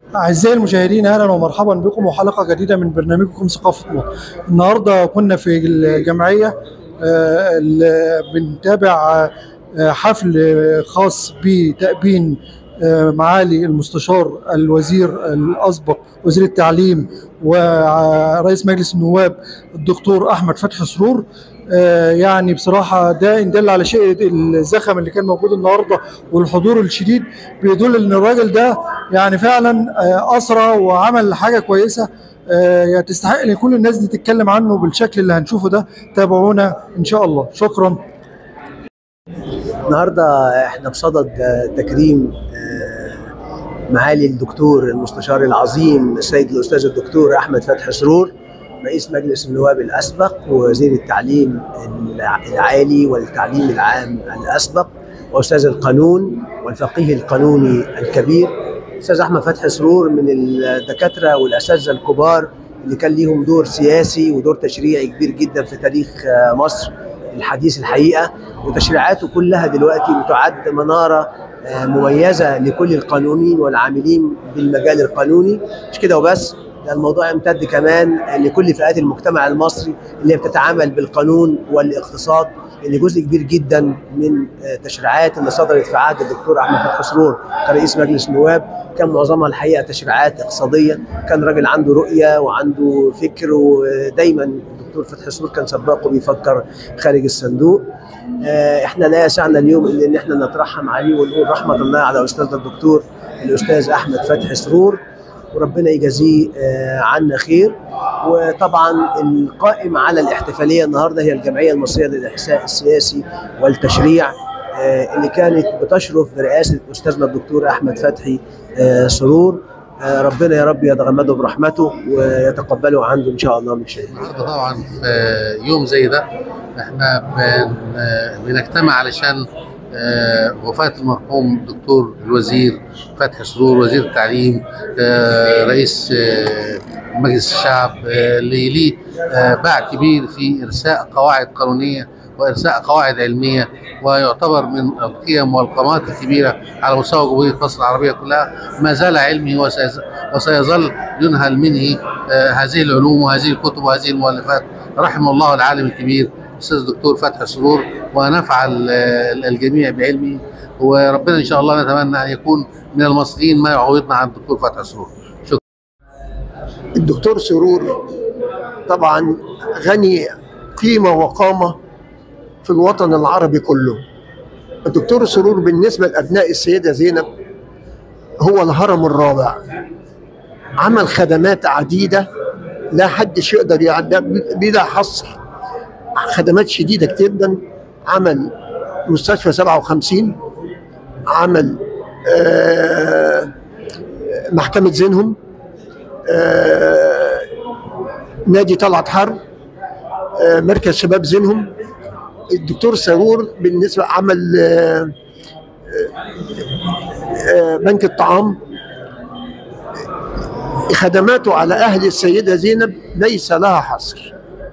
أعزائي المشاهدين أهلا ومرحبا بكم وحلقة جديدة من برنامجكم ثقافة مصر. النهاردة كنا في الجمعية آه، اللي بنتابع آه، حفل خاص بتأبين آه، معالي المستشار الوزير الأسبق وزير التعليم ورئيس مجلس النواب الدكتور أحمد فتحي سرور آه، يعني بصراحة ده إن دل على شيء الزخم اللي كان موجود النهاردة والحضور الشديد بيدل إن الراجل ده يعني فعلا آه، أسرى وعمل حاجة كويسة آه، يعني تستحق إن كل الناس دي تتكلم عنه بالشكل اللي هنشوفه ده تابعونا إن شاء الله شكرا النهارده احنا بصدد آه، تكريم آه، معالي الدكتور المستشار العظيم السيد الاستاذ الدكتور احمد فتحي سرور رئيس مجلس النواب الاسبق ووزير التعليم الع- العالي والتعليم العام الاسبق واستاذ القانون والفقيه القانوني الكبير استاذ احمد فتحي سرور من الدكاتره والاساتذه الكبار اللي كان ليهم دور سياسي ودور تشريعي كبير جدا في تاريخ آه، مصر الحديث الحقيقه وتشريعاته كلها دلوقتي بتعد مناره آه، مميزه لكل القانونيين والعاملين بالمجال القانوني مش كده وبس ده الموضوع يمتد كمان لكل فئات المجتمع المصري اللي بتتعامل بالقانون والاقتصاد اللي جزء كبير جدا من آه، تشريعات اللي صدرت في عهد الدكتور احمد فتحي سرور كرئيس مجلس النواب كان معظمها الحقيقه تشريعات اقتصاديه كان راجل عنده رؤيه وعنده فكر ودايما الدكتور فتحي سرور كان سباق وبيفكر خارج الصندوق آه، احنا لا يسعنا اليوم الا ان احنا نترحم عليه ونقول رحمه الله على استاذنا الدكتور الاستاذ احمد فتحي سرور وربنا يجازيه آه، عنا خير وطبعا القائم على الاحتفاليه النهارده هي الجمعيه المصريه للاحساء السياسي والتشريع آه، اللي كانت بتشرف برئاسه استاذنا الدكتور احمد فتحي آه، سرور آه، ربنا يا رب يتغمده برحمته ويتقبله عنده ان شاء الله من شيء النهارده طبعا في يوم زي ده احنا بن بنجتمع علشان آه، وفاة المرحوم الدكتور الوزير فتحي سرور وزير التعليم آه، رئيس آه، مجلس الشعب آه، اللي ليه آه، باع كبير في إرساء قواعد قانونية وإرساء قواعد علمية ويعتبر من القيم والقامات الكبيرة على مستوى جمهورية مصر العربية كلها ما زال علمه وسيز- وسيظل ينهل منه آه، هذه العلوم وهذه الكتب وهذه المؤلفات رحم الله العالم الكبير الاستاذ الدكتور فتحي سرور ونفع ال- ال- الجميع بعلمه وربنا ان شاء الله نتمنى ان يكون من المصريين ما يعوضنا عن الدكتور فتحي سرور شكرا الدكتور سرور طبعا غني قيمة وقامة في الوطن العربي كله الدكتور سرور بالنسبة لأبناء السيدة زينب هو الهرم الرابع عمل خدمات عديدة لا حدش يقدر يعدها بلا حصر خدمات شديدة جدا عمل مستشفى 57 عمل آه محكمة زينهم آه، نادي طلعت حرب آه، مركز شباب زينهم الدكتور سرور بالنسبة عمل آه، آه، بنك الطعام خدماته على أهل السيدة زينب ليس لها حصر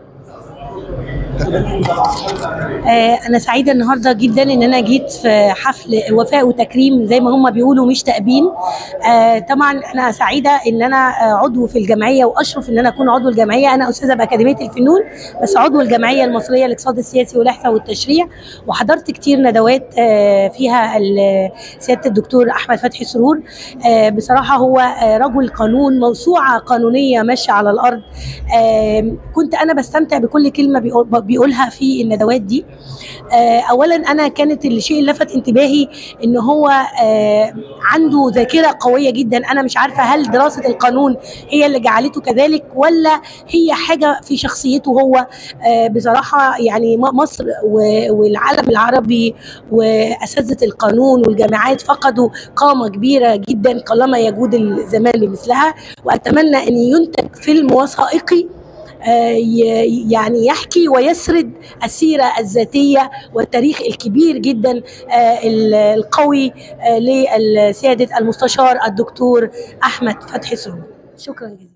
آه، انا سعيده النهارده جدا ان انا جيت في حفل وفاء وتكريم زي ما هم بيقولوا مش تأبين آه، طبعا انا سعيده ان انا آه، عضو في الجمعيه واشرف ان انا اكون عضو الجمعيه انا استاذه باكاديميه الفنون بس عضو الجمعيه المصريه للاقتصاد السياسي والاحصاء والتشريع وحضرت كتير ندوات آه، فيها ال- سياده الدكتور احمد فتحي سرور آه، بصراحه هو آه، رجل قانون موسوعه قانونيه ماشيه على الارض آه، كنت انا بستمتع بكل كلمه بيقول- بيقولها في الندوات دي آه، اولا انا كانت الشيء اللي لفت انتباهي ان هو آه، عنده ذاكره قويه جدا انا مش عارفه هل دراسه القانون هي اللي جعلته كذلك ولا هي حاجه في شخصيته هو آه، بصراحه يعني م- مصر و- والعالم العربي واساتذه القانون والجامعات فقدوا قامه كبيره جدا قلما يجود الزمان بمثلها واتمنى ان ينتج فيلم وثائقي آه، ي- يعني يحكي ويسرد السيرة الذاتية والتاريخ الكبير جدا آه، ال- القوي آه، لسيادة المستشار الدكتور أحمد فتحي سرور شكرا جزيلا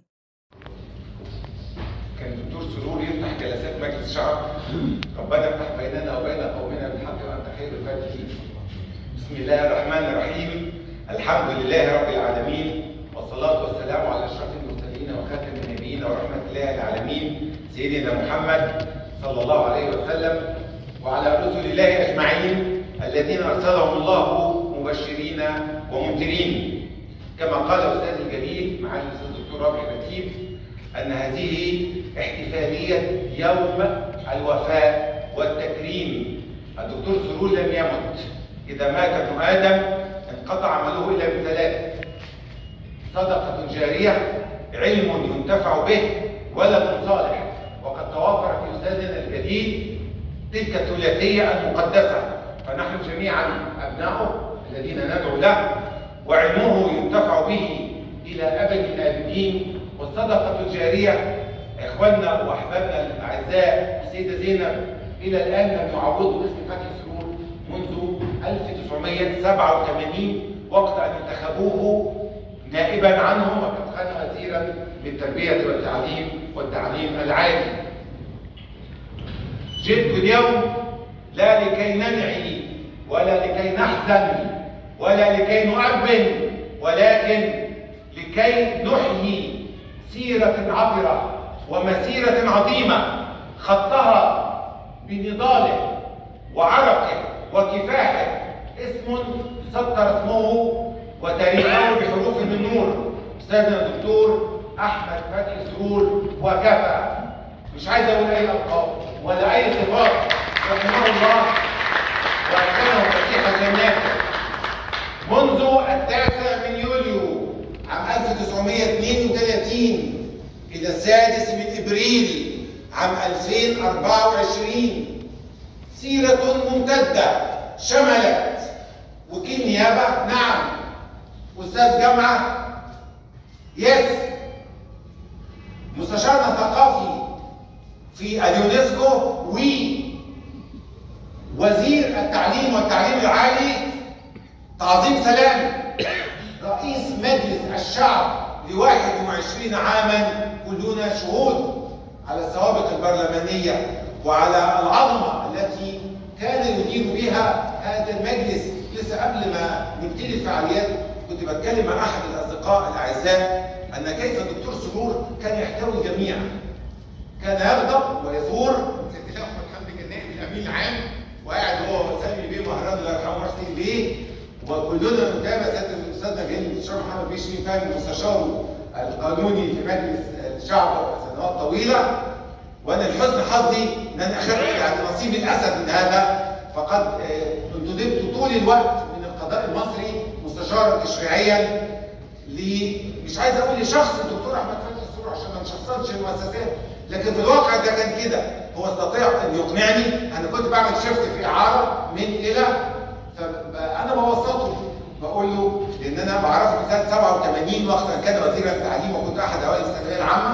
كان الدكتور سرور يفتح جلسات مجلس الشعب ربنا يفتح بيننا وبين قومنا بالحق وانت خير الفاتحين بسم الله الرحمن الرحيم الحمد لله رب العالمين والصلاة سيدنا محمد صلى الله عليه وسلم وعلى رسل الله اجمعين الذين ارسلهم الله مبشرين ومنذرين كما قال الاستاذ الجليل معالي الاستاذ الدكتور رابح نتيب ان هذه احتفاليه يوم الوفاء والتكريم الدكتور سرور لم يمت اذا مات ابن ادم انقطع عمله الا بثلاث صدقه جاريه علم ينتفع به ولد صالح وقد توفر في استاذنا الجديد تلك الثلاثيه المقدسه فنحن جميعا ابناؤه الذين ندعو له وعلمه ينتفع به الى ابد الابدين والصدقه الجاريه اخواننا واحبابنا الاعزاء السيده زينب الى الان لم يعوضوا اسم فتح سرور منذ 1987 وقت ان انتخبوه نائبا عنهم وقد كان وزيرا للتربيه والتعليم والتعليم العالي. جئت اليوم لا لكي ننعي ولا لكي نحزن ولا لكي نؤبن ولكن لكي نحيي سيرة عطرة ومسيرة عظيمة خطها بنضاله وعرقه وكفاحه اسم سطر اسمه وتاريخه بحروف من نور استاذنا الدكتور احمد فتحي سرور وكفى مش عايز اقول اي القاب ولا اي صفات رحمه الله واسكنه فسيح الجنات منذ التاسع من يوليو عام 1932 الى السادس من ابريل عام 2024 سيرة ممتدة شملت وكيل نيابة نعم أستاذ جامعة يس مستشارنا الثقافي في اليونسكو و وزير التعليم والتعليم العالي تعظيم سلام رئيس مجلس الشعب ل 21 عاما كلنا شهود على السوابق البرلمانية وعلى العظمة التي كان يدير بها هذا المجلس لسه قبل ما نبتدي الفعاليات كنت بتكلم مع احد الاصدقاء الاعزاء ان كيف الدكتور سرور كان يحتوي الجميع كان يغضب ويثور ست احمد حمدي كان نائب الامين العام وقاعد هو سامي بيه مهران الله يرحمه محسن بيه وكلنا نتابع سياده الاستاذ نجيب المستشار محمد بيه شريف فهمي مستشاره القانوني في مجلس الشعب سنوات طويله وانا لحسن حظي ان انا اخذت يعني نصيب الاسد من هذا فقد انتدبت طول الوقت من القضاء المصري مستشارا تشريعيا ل مش عايز اقول لشخص الدكتور احمد فتحي السرور عشان ما نشخصنش المؤسسات لكن في الواقع ده كان كده هو استطاع ان يقنعني انا كنت بعمل شيفت في اعاره من الى فانا بوسطه بقول له لان انا بعرفه من سنه 87 وقت كان وزير التعليم وكنت احد اوائل الثانويه العامه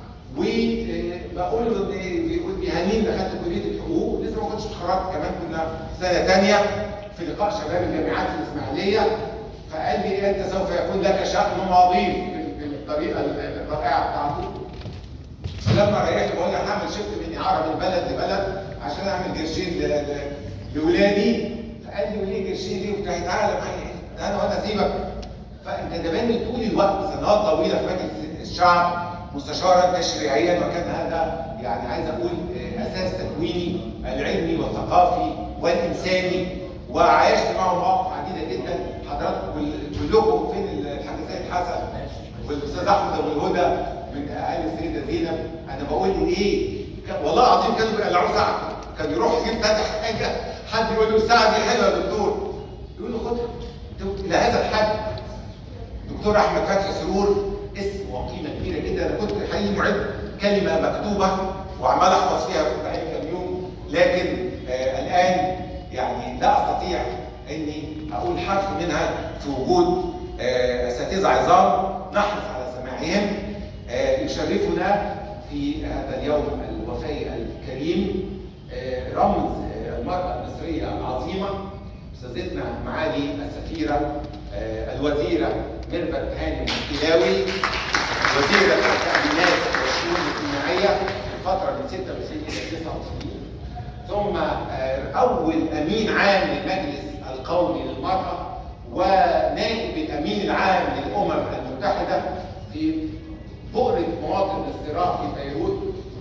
وبقول له ان بيقول بيهنيني دخلت كليه الحقوق لسه ما كنتش اتخرجت كمان كنا في سنه ثانيه في لقاء شباب الجامعات في الاسماعيليه فقال لي انت سوف يكون لك شأن ماضي بالطريقه الرائعه بتاعته فلما ريحت بقول له هعمل شفت من اعاره من بلد لبلد عشان اعمل قرشين لاولادي فقال لي وليه قرشين ليه وبتاع تعالى معايا انا وانا اسيبك فانت دباني طول الوقت سنوات طويله في مجلس الشعب مستشارا تشريعيا وكان هذا يعني عايز اقول اساس تكويني العلمي والثقافي والانساني وعايشت معه مواقف عديده جدا حضراتكم كلكم فين الحاج سيد حسن والاستاذ احمد ابو الهدى من اهالي السيده زينب انا بقول ايه والله العظيم كانوا بيقلعوه ساعه كان يروح يجيب فتح حاجه حد يقول له الساعه دي حلوه يا دكتور يقول له خدها الى هذا الحد دكتور احمد فتحي سرور اسم وقيمه كبيره جدا انا كنت حقيقي معد كلمه مكتوبه وعمال احفظ فيها في بقالي كام يوم لكن آه الان يعني لا استطيع اني اقول حرف منها في وجود آه اساتذه عظام نحرص على سماعهم آه يشرفنا في هذا اليوم الوفائي الكريم آه رمز آه المراه المصريه العظيمه استاذتنا معالي السفيره آه الوزيره ميرفت هاني الكلاوي وزيره التامينات والشؤون الاجتماعيه في الفتره من 96 الى 99 ثم اول امين عام للمجلس القومي للمراه ونائب الامين العام للامم المتحده في بؤره مواطن الاستراحه في بيروت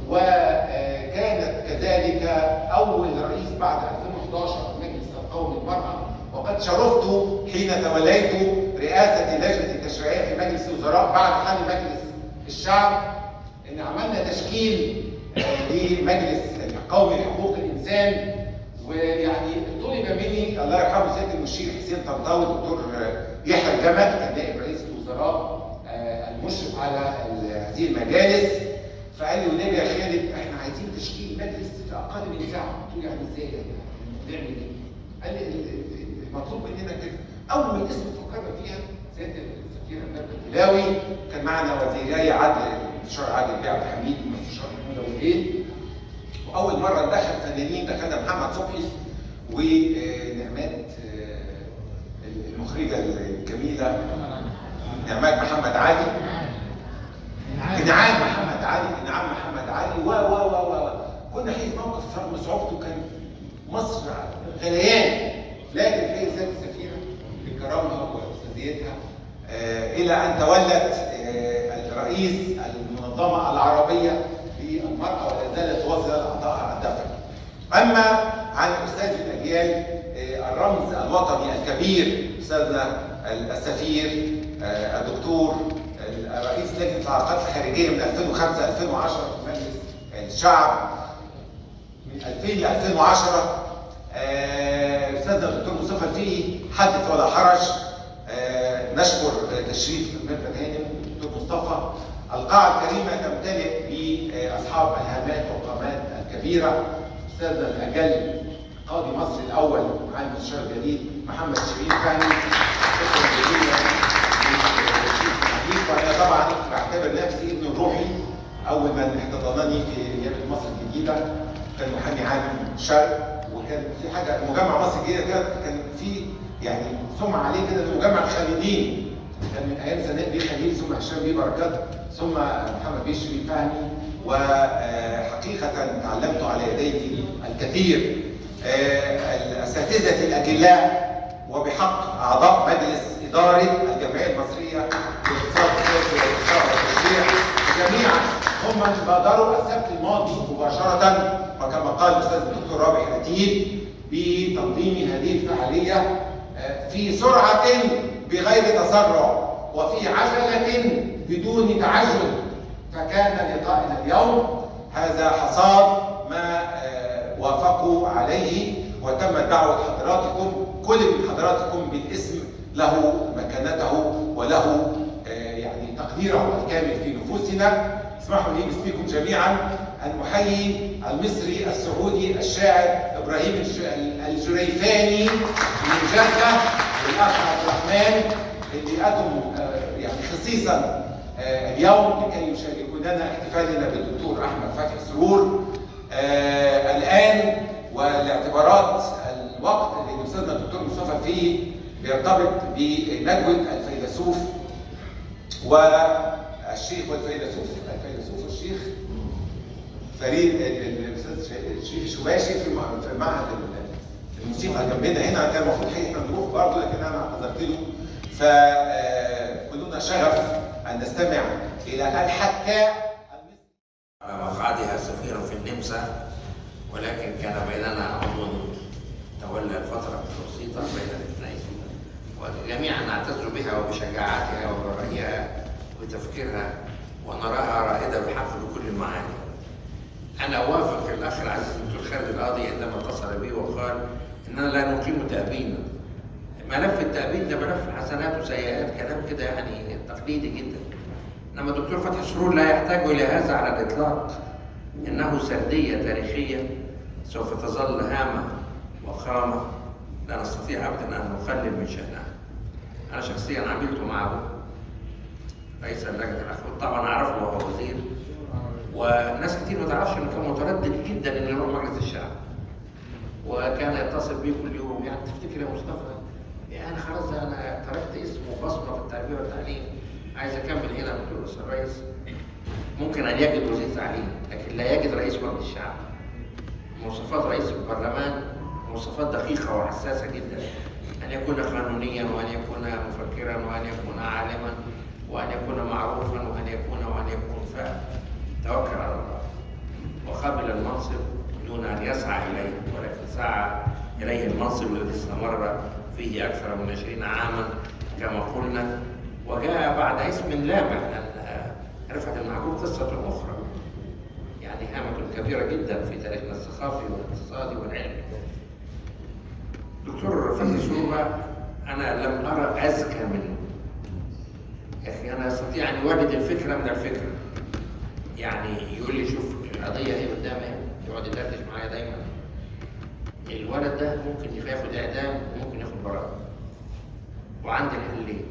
وكانت كذلك اول رئيس بعد 2011 مجلس القومي للمراه وقد شرفت حين توليت رئاسه اللجنه التشريعيه في مجلس الوزراء بعد حل مجلس الشعب ان عملنا تشكيل آه، لمجلس القومي لحقوق الانسان ويعني طلب مني الله يرحمه سياده المشير حسين طنطاوي الدكتور يحيى الجمل كان نائب رئيس الوزراء آه، المشرف على ال- هذه المجالس فقال لي والنبي يا خالد احنا عايزين تشكيل مجلس في اقل من ساعه قلت له يعني ازاي يعني نعمل ايه؟ قال لي ال- ال- المطلوب مننا كده اول اسم فكرنا فيها سياده السفير امام الهلاوي كان معنا وزيراي عدل المستشار عادل بيه عبد الحميد والمستشار محمود ابو زيد واول مره ندخل فنانين دخلنا محمد صبحي ونعمات آه، المخرجه الجميله نعمات محمد علي انعام محمد علي انعام محمد علي و و و و كنا حين موقف رغم صعوبته كان مصر غليان لكن هي سياده السفيره بكرامها واستاذيتها آه، الى ان تولت آه، الرئيس المنظمه العربيه للمراه ولا زالت واصله لاعضائها الدفع. اما عن استاذ الاجيال آه، الرمز الوطني الكبير استاذنا السفير آه، الدكتور رئيس لجنه العلاقات الخارجيه من 2005 2010 في مجلس الشعب من 2000 ل 2010 آه، استاذنا الدكتور مصطفى الفقي حدث ولا حرج آه، نشكر تشريف ميرفت هانم الدكتور مصطفى القاعه الكريمه تمتلئ باصحاب الهامات والقامات الكبيره استاذنا الاجل قاضي مصر الاول معالي المستشار الجليل محمد شريف فهمي شكرا جزيلا للشريف الحديث وانا طبعا بعتبر نفسي ابن الروحي اول من احتضنني في نيابه مصر الجديده كان محامي عام الشرق وكان في حاجه مجمع مصر الجديده كان كان في يعني سمعه عليه كده إنه مجمع الخالدين كان من ايام سناء بيه خليل ثم هشام بيه بركات ثم محمد بيه شريف فهمي وحقيقه تعلمت على يديه الكثير آه، الاساتذه الاجلاء وبحق اعضاء مجلس اداره الجمعيه المصريه للاقتصاد السياسي والاقتصاد والتشريع جميعا هم من بادروا السبت الماضي مباشره وكما قال الاستاذ الدكتور رابح الأتيب بتنظيم هذه الفعاليه آه، في سرعه بغير تسرع وفي عجله بدون تعجل فكان لقائنا اليوم هذا حصاد ما آه، وافقوا عليه وتم دعوة حضراتكم كل من حضراتكم بالاسم له مكانته وله آه، يعني تقديره الكامل في نفوسنا اسمحوا لي باسمكم جميعا ان احيي المصري السعودي الشاعر ابراهيم الج- الجريفاني من جده والاخ عبد الرحمن اللي اتوا آه، يعني خصيصا آه، اليوم لكي يشاركوننا احتفالنا بالدكتور احمد فتحي سرور آه، الان ولاعتبارات الوقت اللي استاذنا الدكتور مصطفى فيه بيرتبط بنجوى الفيلسوف والشيخ والفيلسوف الفيلسوف والشيخ فريد ال- الاستاذ ش- شريف الشباشي في مع- في معهد ال- الموسيقى جنبنا هنا كان المفروض حقيقة احنا نروح برضه لكن انا اعتذرت له فكلنا شغف ان نستمع الى الحكاء المصري على مقعدها سفيرا في النمسا ولكن كان بيننا عضو تولى الفترة الوسيطة بين الاثنين وجميعا نعتز بها وبشجاعاتها وبرأيها وبتفكيرها ونراها رائدة بالحق بكل المعاني. أنا أوافق الأخ العزيز الدكتور خالد القاضي عندما اتصل بي وقال إننا لا نقيم تأبينا. ملف التأبين ده ملف حسنات وسيئات كلام كده يعني تقليدي جدا. انما الدكتور فتحي سرور لا يحتاج الى هذا على الاطلاق انه سرديه تاريخيه سوف تظل هامه وخامه لا نستطيع ابدا ان نقلل من شانها انا شخصيا عملت معه رئيس اللجنه الاخوه طبعا اعرفه وهو وزير وناس كتير ما تعرفش انه كان متردد جدا انه يروح مجلس الشعب وكان يتصل بي كل يوم يعني تفتكر يا مصطفى يعني خلاص ده انا تركت اسم وبصمه في التربيه والتعليم عايز اكمل هنا قلت له "أستاذ الرئيس ممكن ان يجد وزير تعليم لكن لا يجد رئيس مجلس الشعب مواصفات رئيس البرلمان مواصفات دقيقه وحساسه جدا ان يكون قانونيا وان يكون مفكرا وان يكون عالما وان يكون معروفا وان يكون وان يكون فتوكل على الله وقبل المنصب دون ان يسعى اليه ولكن سعى اليه المنصب الذي استمر فيه اكثر من 20 عاما كما قلنا وجاء بعد اسم لامع لان رفعت المعبود قصه اخرى يعني هامه كبيره جدا في تاريخنا الثقافي والاقتصادي والعلمي. دكتور فتحي سروبه انا لم ارى اذكى منه. يا اخي انا استطيع ان اولد الفكره من الفكره. يعني يقول لي شوف القضيه ايه قدامي يقعد يدردش معايا دايما. الولد ده ممكن ياخد اعدام وممكن ياخد براءه. وعندي الحلين.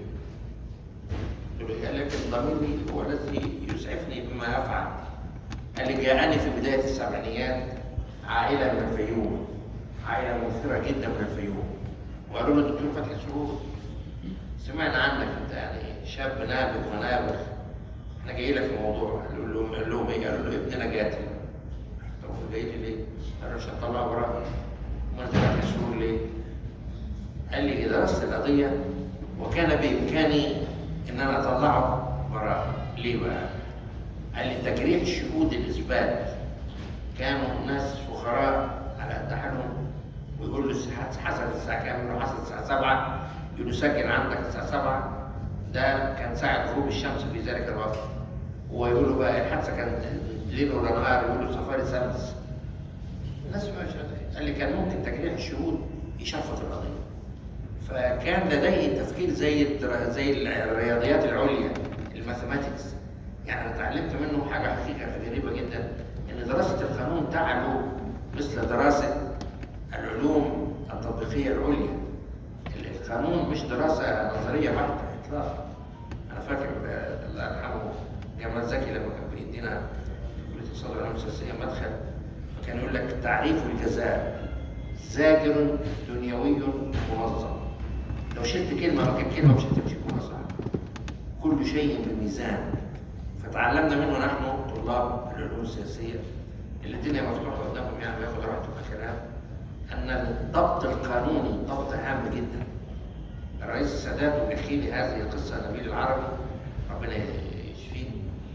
قلت له قال لكن ضميري هو الذي يسعفني بما افعل. قال لي جاءني في بدايه السبعينيات عائله من الفيوم عائله مثيره جدا من الفيوم وقالوا له الدكتور فتحي سرور سمعنا عنك انت يعني شاب نابغ ونابغ احنا جاي لك في موضوع قال لهم قال لهم ايه؟ قالوا له ابننا جاتي طب هو جاي لي ليه؟ قالوا عشان طلعه براءه امال انت فتحي سرور ليه؟ قال لي درست القضيه وكان بامكاني ان انا اطلعه براءه ليه بقى؟ قال لي تجريح شهود الاثبات كانوا ناس فقراء على قد حالهم ويقول له حصل الساعه كام؟ يقول له حصل الساعه 7 يقول له سجل عندك الساعه 7 ده كان ساعه غروب الشمس في ذلك الوقت ويقول له بقى الحادثه كانت ليل ولا نهار يقول له سفاري شمس الناس ما قال لي كان ممكن تجريح الشهود يشفط القضيه فكان لديه تفكير زي زي الرياضيات العليا الماثيماتكس يعني انا اتعلمت منه حاجه حقيقه غريبه جدا ان دراسه القانون تعلو مثل دراسه العلوم التطبيقيه العليا القانون مش دراسه نظريه بحته اطلاقا انا فاكر الله يرحمه جمال زكي لما كان بيدينا في كليه الاقتصاد والعلوم السياسيه مدخل فكان يقول لك تعريف الجزاء زاجر دنيوي منظم لو شلت كلمه مكان كلمه مش هتمشي كوره صح كل شيء بميزان فتعلمنا منه نحن طلاب العلوم السياسيه اللي الدنيا مفتوحه قدامهم يعني بياخد راحته في الكلام ان الضبط القانوني ضبط هام جدا الرئيس السادات وبيحكي لي هذه القصه نبيل العربي ربنا يشفيه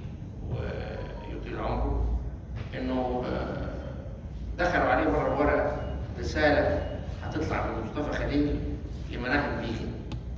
ويطيل عمره انه دخلوا عليه مره ورقه رساله هتطلع من مصطفى خليل لمناهج بيجن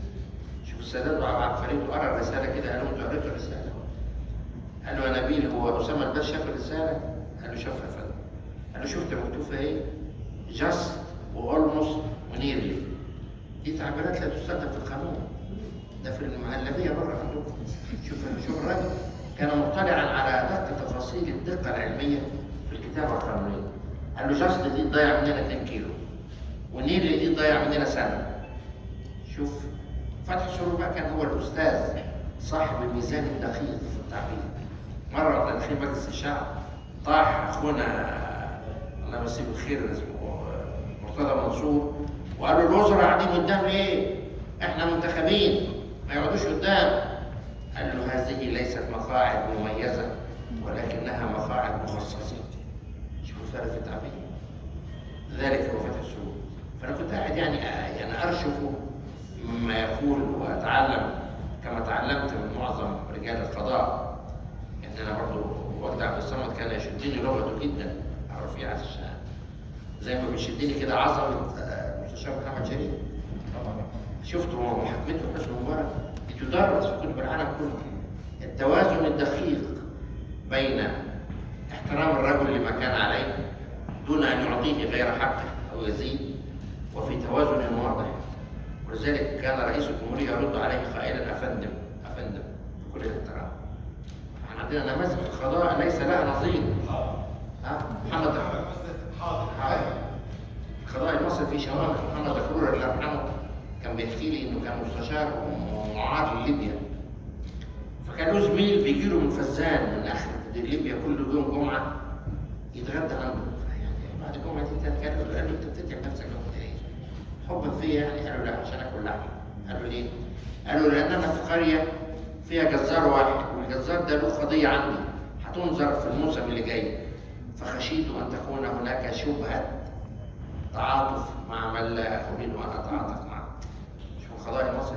شوف السادات وعبقريته قرا الرساله كده قال له انتوا قريتوا الرساله قال له يا نبيل هو اسامه الباش شاف الرساله؟ قال له شافها يا فندم. قال له شفت مكتوب فيها ايه؟ جاست واولموست ونيرلي. دي تعبيرات لا تستخدم في القانون. ده في المهلبيه بره عندكم. شوف شوف الراجل كان مطلعا على دقه تفاصيل الدقه العلميه في الكتابه القانونيه. قال له جاست دي تضيع مننا 2 كيلو. ونيرلي دي تضيع مننا سنه. شوف فتحي سرور بقى كان هو الاستاذ صاحب الميزان الدقيق في التعبير. مرة واحنا داخلين مجلس الشعب طاح أخونا الله يمسيه بالخير اسمه مرتضى منصور وقالوا الوزراء قاعدين قدام ليه؟ احنا منتخبين ما يقعدوش قدام قال له هذه ليست مقاعد مميزة ولكنها مقاعد مخصصة شوفوا الفرق في التعبير ذلك هو فتح السوق فأنا كنت قاعد يعني يعني أرشف مما يقول وأتعلم كما تعلمت من معظم رجال القضاء ان انا برضه وقت عبد الصمد كان يشدني لغته جدا على رفيعة الشأن زي ما بيشدني كده عظمه المستشار محمد شريف طبعا شفته محاكمته حسن مبارك بتدرس في كتب العالم كله التوازن الدقيق بين احترام الرجل لما كان عليه دون ان يعطيه غير حقه او يزيد وفي توازن واضح ولذلك كان رئيس الجمهوريه يرد عليه قائلا افندم افندم بكل الاحترام احنا عندنا نماذج في القضاء ليس لها نظير ها محمد حاضر القضاء المصري في شمال محمد دكرور الله يرحمه كان بيحكي لي انه كان مستشار ومعار لليبيا فكان له زميل بيجي له من فزان من اخر ليبيا كل يوم جمعه يتغدى عنده يعني بعد الجمعه دي كان قال له انت بتتعب نفسك لو كنت ايه حبا فيا يعني قال له لا عشان اكل لحمه قال له ليه؟ قال له لان انا في قريه فيها جزار واحد والجزار ده له قضيه عندي هتنظر في الموسم اللي جاي فخشيت ان تكون هناك شبهه تعاطف مع من لا اريد ان اتعاطف معه شوف القضاء المصري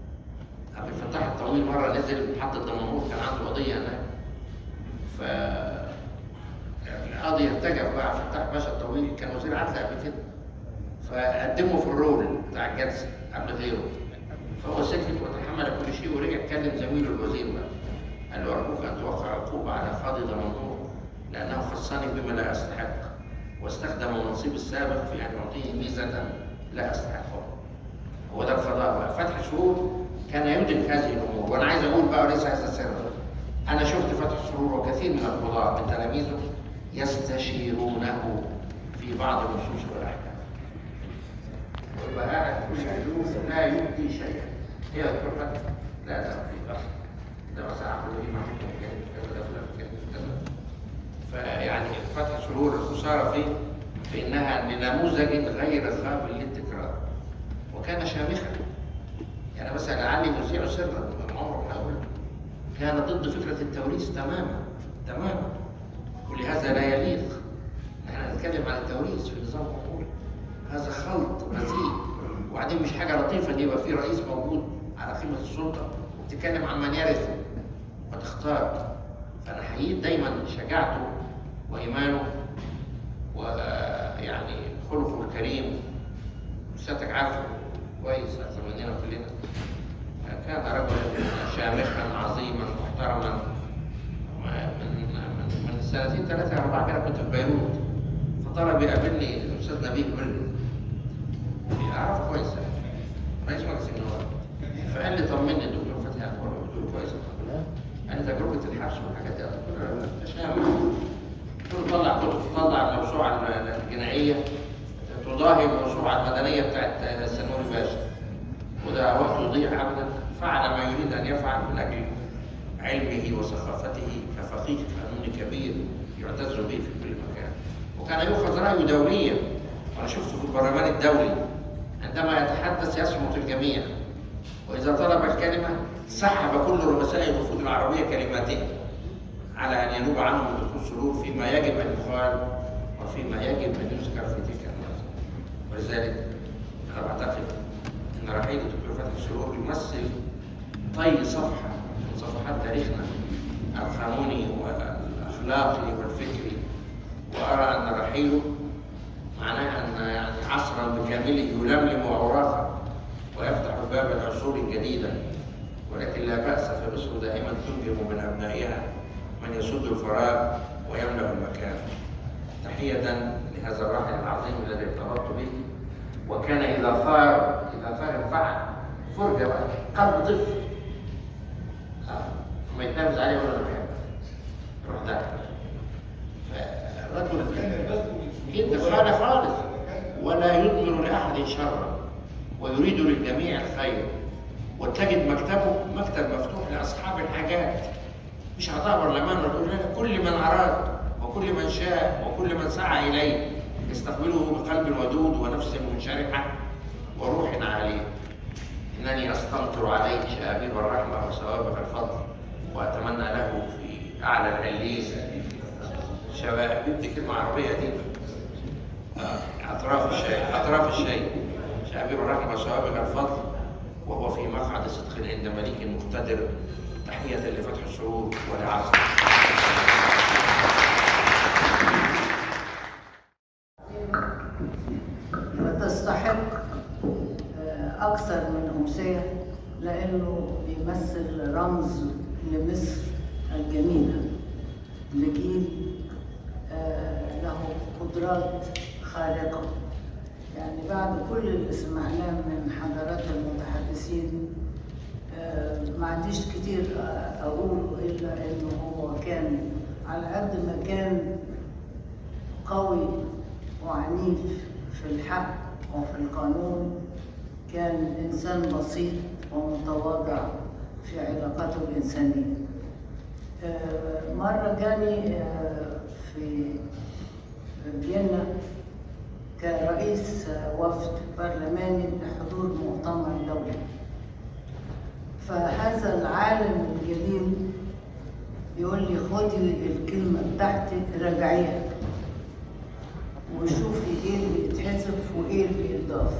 عبد الفتاح الطويل مره نزل محطه دمنهور كان عنده قضيه هناك ف ارتجف بقى فتح باشا الطويل كان وزير عدل قبل كده فقدمه في الرول بتاع الجلسه قبل غيره فهو سكت وتحمل كل شيء ورجع كلم زميله الوزير بقى قال له ارجوك ان توقع عقوبه على قاضي دمنهور لانه خصني بما لا استحق واستخدم منصبي السابق في ان يعطيني ميزه لا استحقها هو ده القضاء بقى فتح سرور كان يدرك هذه الامور وانا عايز اقول بقى وليس هذا السر انا شفت فتح سرور وكثير من القضاة من تلاميذه يستشيرونه في بعض النصوص والاحكام ويبقى قاعد كل هدوء لا يبدي شيئا هي دكتور فتح لا ده في اصل ده مثلا عملوا ايه مع كذا كذا ده فلان كذا كذا فيعني فتح سرور الخساره فيه في انها لنموذج غير قابل للتكرار وكان شامخا يعني مثلا لعلي مذيع سرا من عمر بن أول كان ضد فكره التوريث تماما تماما كل هذا لا يليق نحن نتكلم عن التوريث في نظام الحكومي هذا خلط بذيء وبعدين مش حاجه لطيفه ان يبقى في رئيس موجود على قمه السلطه وبتتكلم عن من يرث وتختار فانا حقيقي دايما شجاعته وايمانه ويعني خلقه الكريم سيادتك عارفه كويس اكثر مننا كلنا كان رجلا شامخا عظيما محترما من من من سنتين ثلاثه اربعه كده كنت في بيروت فطلب يقابلني الاستاذ نبيل بلي اعرفه كويس رئيس مجلس النواب فقال لي طمني الدكتور فتحي اخبار قلت له كويس الحمد لله يعني تجربه الحبس والحاجات دي كلها تشامل قلت له طلع كتب طلع الموسوعه الجنائيه تضاهي الموسوعه المدنيه بتاعت سنوري باشا وده وقت يضيع ابدا فعل ما يريد ان يفعل من اجل علمه وثقافته كفقيه قانوني كبير يعتز به في كل مكان وكان يؤخذ رايه دوليا وانا شفته في البرلمان الدولي عندما يتحدث يصمت الجميع واذا طلب الكلمه سحب كل رؤساء الوفود العربيه كلماته على ان ينوب عنهم الدكتور سرور فيما يجب ان يقال وفيما يجب ان يذكر في تلك المناسبه ولذلك انا بعتقد ان رحيل الدكتور فتحي سرور يمثل طي صفحه من صفحات تاريخنا القانوني والاخلاقي والفكري وارى ان رحيله معناها ان يعني عصرا بكامله يلملم اوراقه ويفتح باب العصور الجديده ولكن لا باس فمصر دائما تنجب من ابنائها من يسد الفراغ ويملا المكان تحيه لهذا الراحل العظيم الذي ارتبطت به وكان اذا ثار اذا ثار انفعل فرجه بقى قلب طفل ما يتنافس عليه ولا انا بحبك روح ده رجل جدا خالص خالص ولا يضمن لاحد شرا ويريد للجميع الخير وتجد مكتبه مكتب مفتوح لاصحاب الحاجات مش عطاء برلمان وتقول لنا كل من اراد وكل من شاء وكل من سعى اليه يستقبله بقلب ودود ونفس منشرحه وروح عاليه انني استمطر عليه شابيب الرحمه وسوابق الفضل واتمنى له في اعلى العليين شباب دي كلمه عربيه قديمه اطراف الشيء اطراف الشيء شابيب الرحمه وسوابق الفضل وهو في مقعد صدق عند مليك مقتدر تحيه لفتح السرور ولعصر وتستحق أكثر من أمسية لأنه بيمثل رمز لمصر الجميلة لجيل له قدرات خارقة يعني بعد كل اللي سمعناه من حضرات المتحدثين ما عنديش كتير أقوله إلا إنه هو كان على قد ما كان قوي وعنيف في الحق وفي القانون كان إنسان بسيط ومتواضع في علاقاته الإنسانية مرة جاني في فيينا كرئيس وفد برلماني لحضور مؤتمر دولي فهذا العالم الجليل يقول لي خدي الكلمة بتاعتي راجعيها وشوفي ايه اللي يتحذف وايه اللي يضاف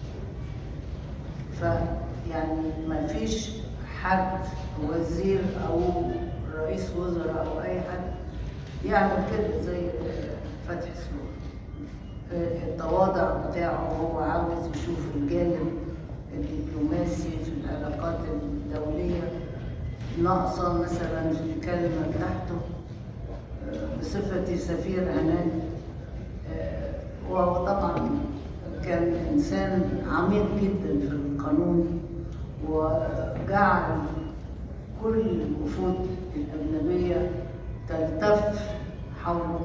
فيعني ما فيش حد وزير او رئيس وزراء او اي حد يعمل كده زي فتحي سرور آه، التواضع بتاعه هو عاوز يشوف الجانب الدبلوماسي في العلاقات الدولية ناقصة مثلا في الكلمة بتاعته آه، بصفتي سفير هناك آه، وهو طبعا كان إنسان عميق جدا في القانون وجعل كل الوفود الأجنبية تلتف حوله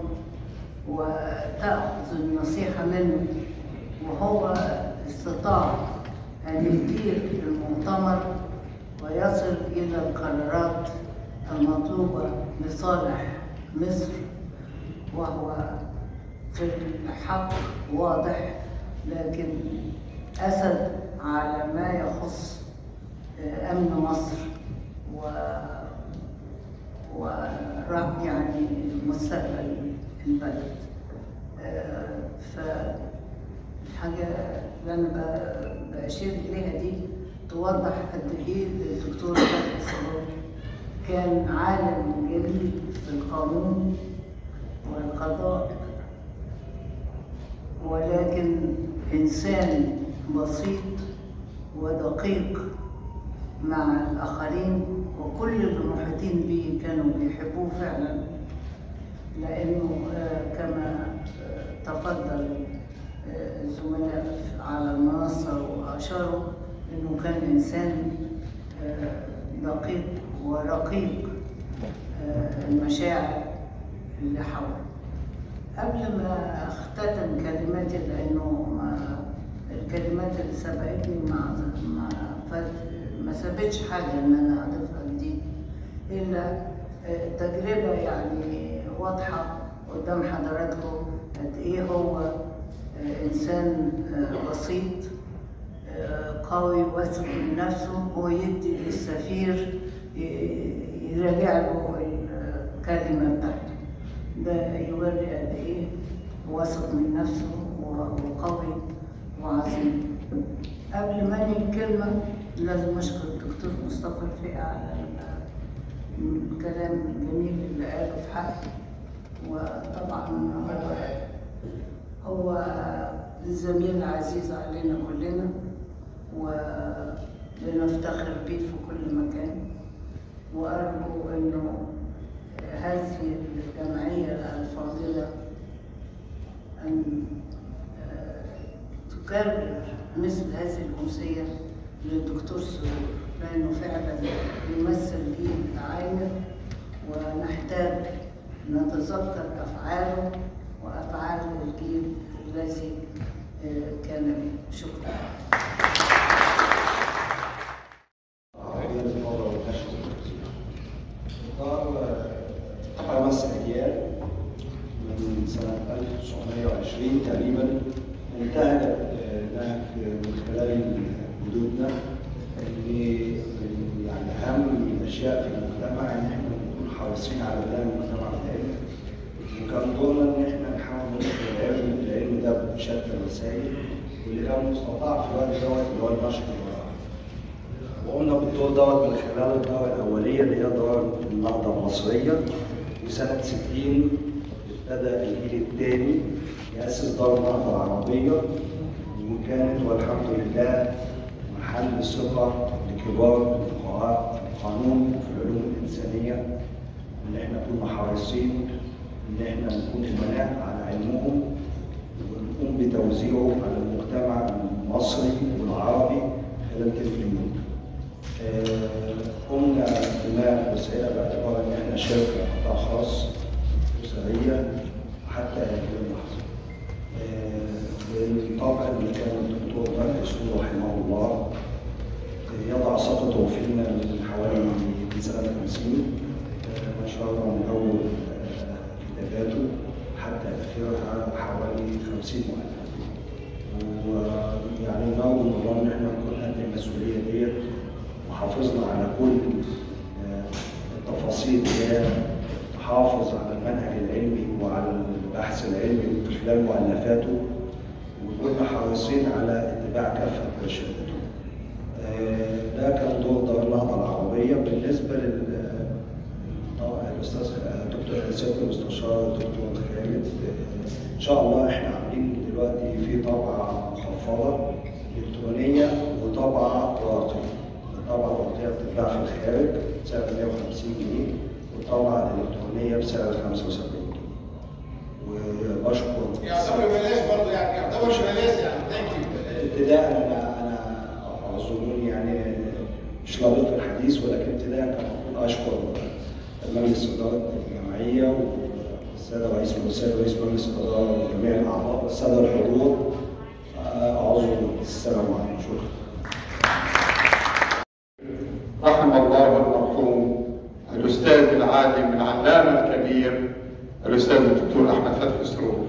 وتأخذ النصيحة منه وهو استطاع أن يدير المؤتمر ويصل إلى القرارات المطلوبة لصالح مصر وهو في الحق واضح لكن أسد على ما يخص آه، أمن مصر و ورغم يعني مستقبل البلد آه، فالحاجة اللي أنا ب- بأشير إليها دي توضح قد إيه الدكتور فتحي صبري كان عالم جليل في القانون والقضاء ولكن إنسان بسيط ودقيق مع الآخرين وكل المحيطين به كانوا بيحبوه فعلا لأنه آه، كما آه، تفضل آه، الزملاء على المنصة وأشاروا إنه كان إنسان آه، دقيق ورقيق آه، المشاعر اللي حوله قبل ما اختتم كلماتي لانه ما الكلمات اللي سبقتني ما ما فات ما سابتش حاجه ان انا اضيفها جديد الا آه، تجربه يعني واضحه قدام حضراتكم قد ايه هو آه، انسان آه، بسيط آه، قوي واثق من نفسه ويدي للسفير ي- يراجع له الكلمه بتاعته ده يوري قد ايه واثق من نفسه و- وقوي وعظيم قبل ما انهي الكلمه لازم اشكر الدكتور مصطفى الفقي على ال- الكلام الجميل اللي قاله في حقي وطبعا هو هو زميل عزيز علينا كلنا ولنفتخر بيه في كل مكان وأرجو أنه هذه الجمعية الفاضلة أن آه، تكرر مثل هذه الأمسية للدكتور سرور لأنه فعلا يمثل جيل عامر ونحتاج نتذكر أفعاله وأفعال الجيل الذي آه، كان به شكرا عربية للفوضى والنشر إطار خمس أجيال من سنة 1920 تقريبا انتهجت نهج من خلال جدودنا إن يعني أهم الأشياء في المجتمع إن إحنا نكون حريصين على بناء المجتمع بتاعنا وكان دورنا إن إحنا نحاول ننشر العلم العلم ده بشتى الوسائل واللي كان مستطاع في الوقت دوت اللي هو النشر الورقي. وقمنا بالدور دوت من خلال الدورة الأولية اللي هي دورة النهضة المصرية وسنة 60 ابتدى الجيل الثاني يأسس دار النهضة العربية وكانت والحمد لله محل ثقة لكبار الفقهاء في القانون وفي العلوم الإنسانية إن إحنا نكون حريصين إن إحنا نكون أمناء على علمهم ونقوم بتوزيعه على المجتمع المصري والعربي خلال تلك اليوم. آه، قمنا بما وسائل باعتبار ان احنا شركه قطاع خاص اسريه حتى هذه اللحظه. آه، بالطبع اللي كان الدكتور فتحي سرور رحمه الله آه، يضع سقطه فينا من حوالي من سنه 50 آه، ما شاء الله من اول آه، كتاباته حتى اخرها حوالي 50 مؤلف. ويعني نرجو من الله ان احنا نكون قد المسؤوليه ديت وحافظنا على كل آه، التفاصيل اللي هي تحافظ على المنهج العلمي وعلى البحث العلمي من خلال مؤلفاته وكنا حريصين على اتباع كافه ارشاداته. آه، ده كان دور دار النهضه العربيه بالنسبه لل آه، الاستاذ الدكتور سياده المستشار الدكتور خالد ان شاء الله احنا عاملين دلوقتي في طبعه مخفضه الكترونيه وطبعه ورقيه الطبعه الورقيه بتتباع في الخارج بسعر 150 جنيه والطبعه الالكترونيه بسعر 75 جنيه وبشكر يعتبر ببلاش برضه يعني يعتبر ببلاش يعني ثانك يو ابتداء انا انا اعذروني يعني مش لابق في الحديث ولكن ابتداء كان المفروض اشكر مجلس اداره الجمعيه والساده رئيس والسيد رئيس مجلس الاداره وجميع الاعضاء والساده الحضور اعذروني السلام عليكم شكرا رحم الله المرحوم الاستاذ العالم العلامه الكبير الاستاذ الدكتور احمد فتحي سرور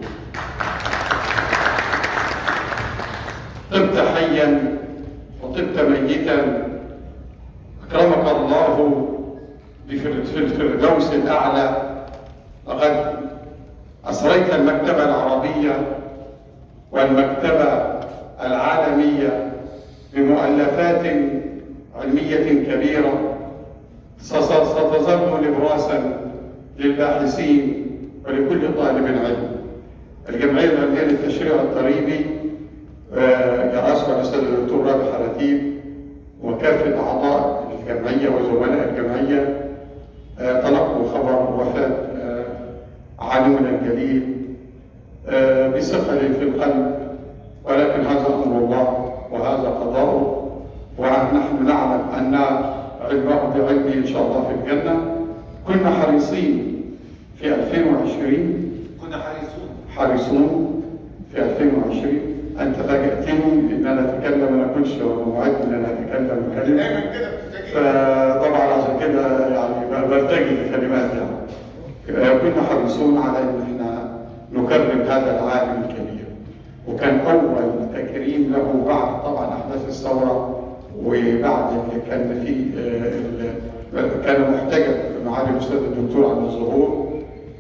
طبت حيا وطبت ميتا اكرمك الله بفر- في الفردوس الاعلى لقد اسريت المكتبه العربيه والمكتبه العالميه بمؤلفات علميه كبيره ست- ستظل نبراسا للباحثين ولكل طالب علم الجمعيه العلميه للتشريع الضريبي آه، يرأسها الأستاذ الدكتور رابح رتيب وكافة أعضاء الجمعية وزملاء الجمعية آه، تلقوا خبر وفاة آه، عالمنا الجليل آه، بثقل في القلب ولكن هذا أمر الله وهذا قضاؤه ونحن نعلم أن علمه بعلمه إن شاء الله في الجنة كنا حريصين في 2020 كنا حريصون حريصون في 2020 انت فاجأتني ان انا اتكلم انا كنتش موعد ان انا اتكلم كلمه دايما كده بتفتكر فطبعا عشان كده يعني ب- بلتجي الكلمات يعني آه، كنا حريصون على ان احنا نكرم هذا العالم الكبير وكان اول تكريم له بعد طبعا احداث الثوره وبعد اللي كان في آه، ال- كان محتجب معالي الاستاذ الدكتور عن الظهور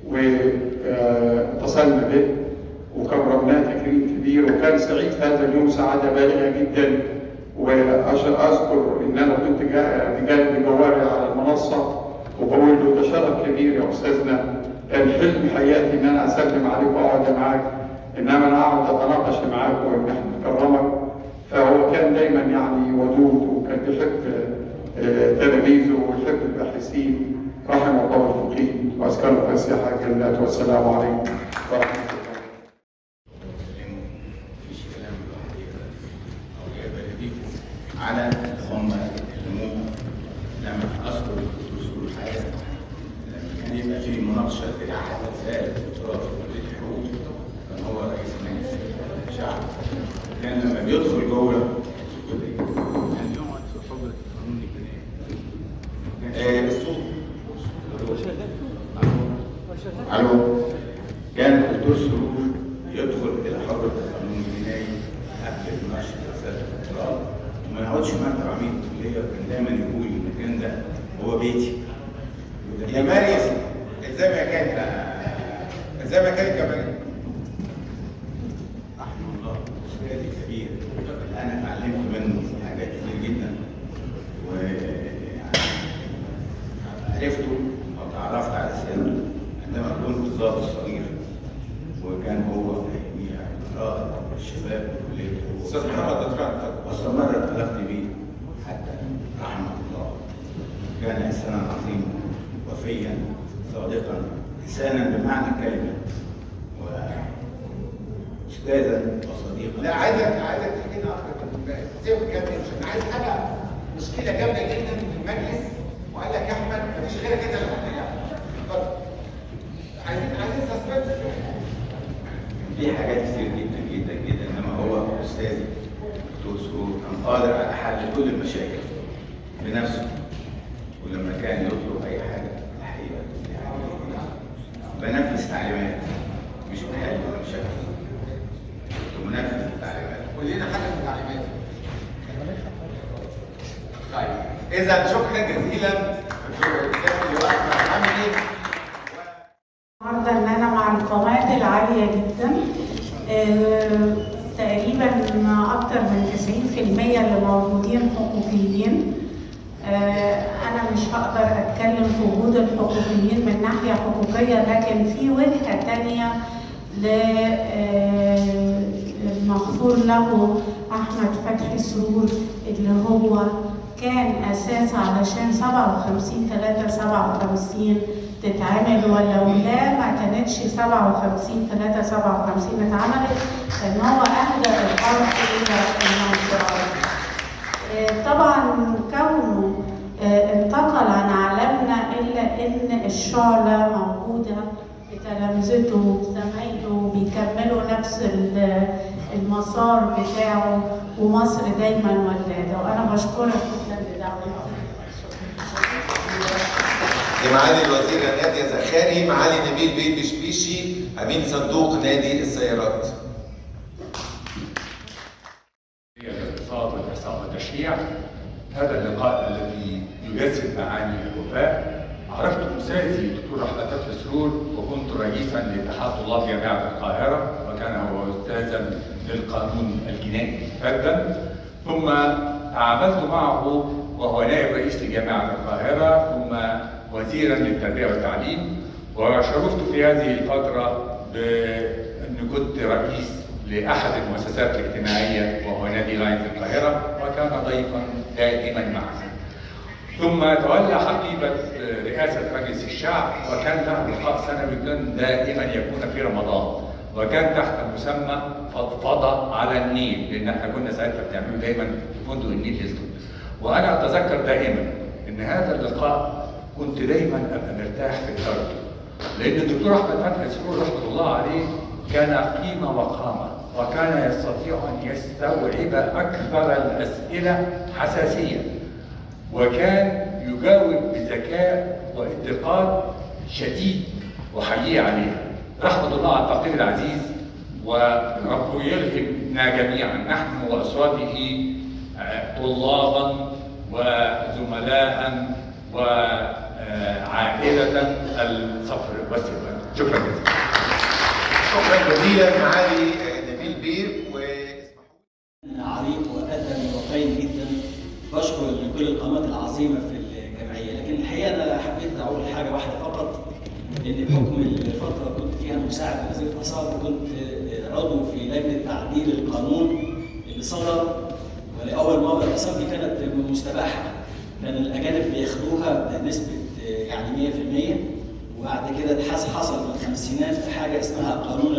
واتصلنا به وكرمناه تكريم كبير وكان سعيد في هذا اليوم سعاده بالغه جدا واذكر ان انا كنت جا- بجانب جواري على المنصه وبقول له ده شرف كبير يا استاذنا كان حلم حياتي ان انا اسلم عليك واقعد معاك انما انا اقعد اتناقش معاك وان احنا نكرمك فهو كان دايما يعني ودود وكان بيحب آه، تلاميذه ويحب الباحثين رحم الله الفقيه واسكنه فسيحه جنات والسلام عليكم ورحمه الله مفيش كلام او جايبه ليكم على هم يهمهم لما اذكر الدكتور سرور الحياه لما كان يبقى في مناقشه في مسائل الدكتوراه في كليه الحقوق كان هو رئيس مجلس الشعب كان لما بيدخل جوه الكليه كان يقعد في حجره القانون الجنائي آه، الصوت الو كان الدكتور سرور يدخل الى حجره القانون الجنائي قبل مناقشه رساله الدكتوراه وما يقعدش مكتب عميد الكليه وكان دايما يقول المكان ده هو بيتي يا مريم ازاي ما كان ازاي ما كان كمان رحمه الله استاذي كبير انا اتعلمت منه حاجات كتير جدا وعرفته وتعرفت على سيادته عندما كنت ضابط صغير وكان هو اياميها قائد الشباب في كليه الحقوق. استاذ محمد دكران واستمرت علاقتي به حتى رحمه الله كان انسانا عظيما وفيا صادقا انسانا بمعنى الكلمه واستاذا وصديقا لا عايزك عايزك تحكي لنا اكتر من ازاي ما كملش انا عايز حاجه مشكله جامده جدا في المجلس وقال لك يا احمد مفيش غيرك انت اللي هتحلها اتفضل عايزين عايزين سسبنس في حاجات كتير جدا جدا جدا انما هو استاذي دكتور سرور كان قادر على حل كل المشاكل بنفسه ولما كان يطلب اي حاجه الحقيقه يعني بنفذ تعليمات مش بحل مشاكل كنت منفذ التعليمات ولينا حاجه من التعليمات طيب اذا شكرا جزيلا دكتور احمد حمدي النهارده ان انا مع القامات العاليه جدا آه، تقريبا اكتر من 90% اللي موجودين حقوقيين آه، انا مش هقدر اتكلم في وجود الحقوقيين من ناحيه حقوقيه لكن في وجهه تانية للمغفور له احمد فتحي سرور اللي هو كان اساس علشان 57 3 57 تتعمل ولولا ما كانتش 57 3 57 اتعملت كان هو اهدى الارض الى المنطقه طبعا كونه انتقل عن عالمنا الا ان الشعله موجوده بتلامذته زمايله بيكملوا نفس المسار بتاعه ومصر دايما ولاده وانا بشكرك جدا لدعوتك لمعالي الوزيرة نادية زخاري معالي نبيل بيه بشبيشي أمين صندوق نادي السيارات الاقتصاد والاحصاء والتشريع هذا اللقاء الذي يجسد معاني الوفاء عرفت استاذي الدكتور احمد فتحي سرور وكنت رئيسا لاتحاد طلاب جامعه القاهره وكان هو استاذا للقانون الجنائي فدا ثم تعاملت معه وهو نائب رئيس لجامعه القاهره ثم وزيرا للتربيه والتعليم وشرفت في هذه الفتره باني كنت رئيس لاحد المؤسسات الاجتماعيه وهو نادي لاينز القاهره وكان ضيفا دائما معنا. ثم تولى حقيبه رئاسه مجلس الشعب وكان له لقاء سنوي كان دائما يكون في رمضان وكان تحت مسمى فضفضه على النيل لان احنا كنا ساعتها بنعمله دايما في فندق النيل هيلتون. وانا اتذكر دائما ان هذا اللقاء كنت دايما ابقى مرتاح في الدرج لان الدكتور احمد فتحي سرور رحمه الله عليه كان قيمه وقامه وكان يستطيع ان يستوعب اكثر الاسئله حساسيه وكان يجاوب بذكاء واتقان شديد وحقيقي عليه رحمه الله على الفقير العزيز وربه يلهمنا جميعا نحن واسرته طلابا وزملاء وعائلة الصفر والسلوان شكرا جزيلا شكرا جزيلا معالي نبيل بير و عريق واثري وقيم جدا بشكر لكل القامات العظيمه في الجمعيه لكن الحقيقه انا حبيت اقول حاجه واحده فقط ان بحكم الفتره كنت فيها مساعد وزير الاثار وكنت عضو في لجنه تعديل القانون اللي صدر ولاول مره الاثار دي كانت مستباحه كان الاجانب بياخدوها بنسبه يعني 100% وبعد كده حصل في الخمسينات حاجه اسمها قانون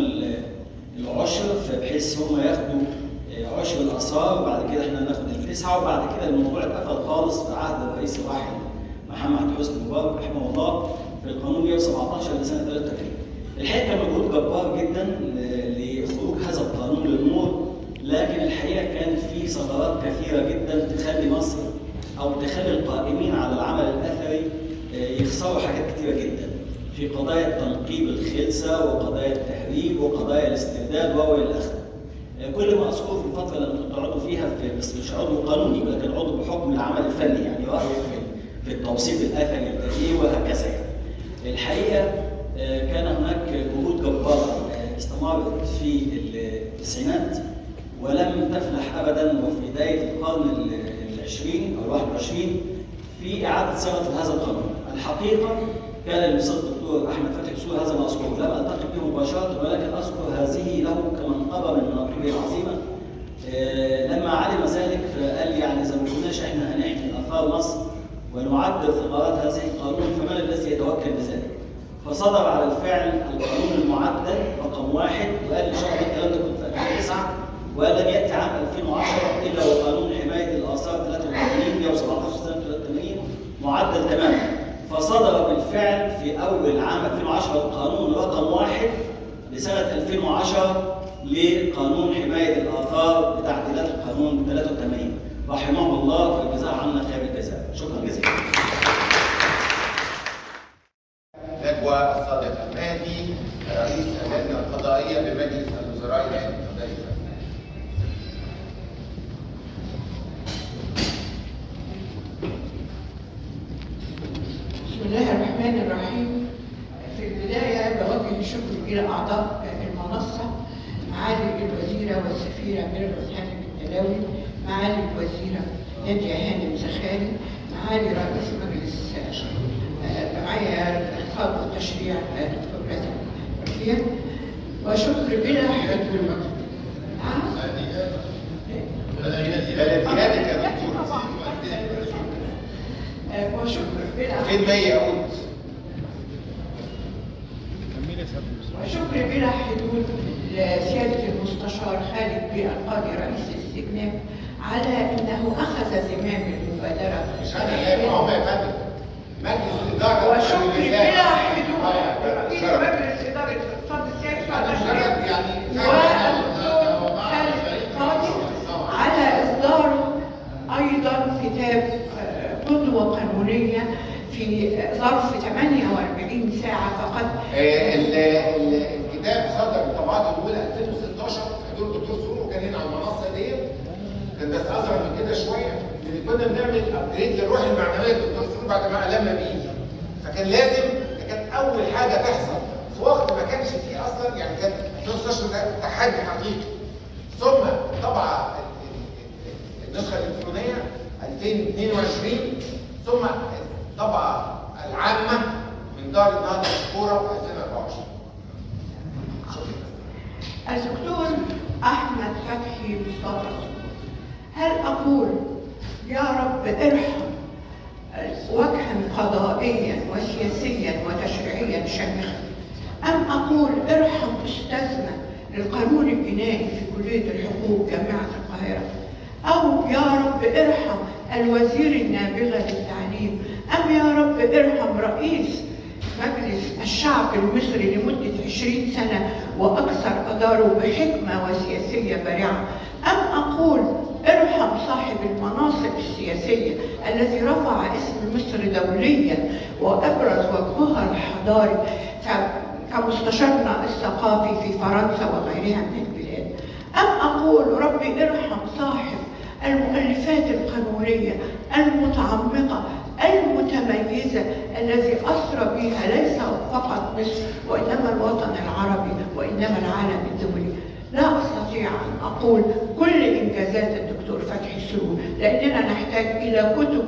العشر بحيث هم ياخدوا عشر الاثار وبعد كده احنا ناخد التسعه وبعد كده الموضوع اتقفل خالص في عهد الرئيس الراحل محمد حسني مبارك رحمه الله في القانون 117 لسنه 83 الحقيقه كان مجهود جبار جدا لخروج هذا القانون للنور لكن الحقيقه كان في ثغرات كثيره جدا تخلي مصر او تخلي القائمين على العمل الاثري يخسروا حاجات كثيره جدا في قضايا تنقيب الخلسه وقضايا التهريب وقضايا الاسترداد والى اخره. كل ما اذكر في الفتره اللي كنت عضو فيها في بس مش عضو قانوني ولكن عضو بحكم العمل الفني يعني رايي في في التوصيف الاثري الدقيق وهكذا يعني. الحقيقه كان هناك جهود جباره استمرت في التسعينات ولم تفلح ابدا وفي بدايه القرن العشرين او الواحد وعشرين في اعاده صياغه هذا القانون. الحقيقه كان الاستاذ الدكتور احمد فتحي سوء هذا ما اذكره لم التقي به مباشره ولكن اذكر هذه له كمنقبه من مناقبه العظيمه. لما علم ذلك قال يعني اذا ما كناش احنا هنحمي اثار مصر ونعدل ثمرات هذه القانون فمن الذي يتوكل بذلك؟ فصدر على الفعل القانون المعدل رقم واحد وقال ان شاء الله الكلام ده كنت في 2009 ولم ياتي عام 2010 الا وقانون حمايه الاثار 83 117 سنه 83 معدل تماما فصدر بالفعل في اول عام 2010 القانون رقم واحد لسنه 2010 لقانون حمايه الاثار بتعديلات القانون 83 رحمه الله والجزاء عنا خير الجزاء شكرا جزيلا نجوى الصادق المهدي رئيس اللجنه القضائيه بمجلس الوزراء اللجنه القضائيه بسم الله الرحمن الرحيم في البداية بوجه الشكر إلى أعضاء المنصة معالي الوزيرة والسفيرة ميرفت هانم التلاوي معالي الوزيرة نادية هانم زخاري معالي رئيس مجلس آه، الجمعية للاقتصاد والتشريع آه، دكتور راتب رفيع وشكر بلا حدود بلدياتك يا دكتور آه، وشكر بلا فين 100 يعود؟ وشكر بلا حدود لسيادة المستشار خالد بن القاضي رئيس الاستجناب على انه اخذ زمام المبادرة مش انا اللي هو يا فندم مجلس الاداره وشكر بلا حدود آه، رئيس شرف. مجلس ادارة الاقتصاد السياسي والتشريع شرف يعني والدكتور خالد القاضي على اصداره ايضا كتاب آه، قدوة قانونية في ظرف 48 ساعة فقط آه، ال- ال- الكتاب صدر الطبعات الاولى 2016 في حضور الدكتور سرور وكان هنا على المنصه ديت كان بس اصغر من كده شويه لان كنا بنعمل ابجريد للروح المعنويه للدكتور سرور بعد ما الم بيه فكان لازم ده كانت اول حاجه تحصل في وقت ما كانش فيه اصلا يعني كان 2016 ده تحدي حقيقي ثم طبعا النسخه الالكترونيه 2022 ثم الطبعه العامه من دار النهضه مشكوره في 2024 الدكتور احمد فتحي مصطفى هل اقول يا رب ارحم وجها قضائيا وسياسيا وتشريعيا شامخا ام اقول ارحم استاذنا للقانون الجنائي في كليه الحقوق جامعه القاهره او يا رب ارحم الوزير النابغه للتعليم ام يا رب ارحم رئيس مجلس الشعب المصري لمدة 20 سنة وأكثر أداره بحكمة وسياسية بارعة أم أقول ارحم صاحب المناصب السياسية الذي رفع اسم مصر دوليا وأبرز وجهها الحضاري ك- كمستشارنا الثقافي في فرنسا وغيرها من البلاد أم أقول ربي ارحم صاحب المؤلفات القانونية المتعمقة المتميزة الذي أسرى بها ليس فقط مصر وإنما الوطن العربي وإنما العالم الدولي لا أستطيع أن أقول كل إنجازات الدكتور فتحي سرور لأننا نحتاج إلى كتب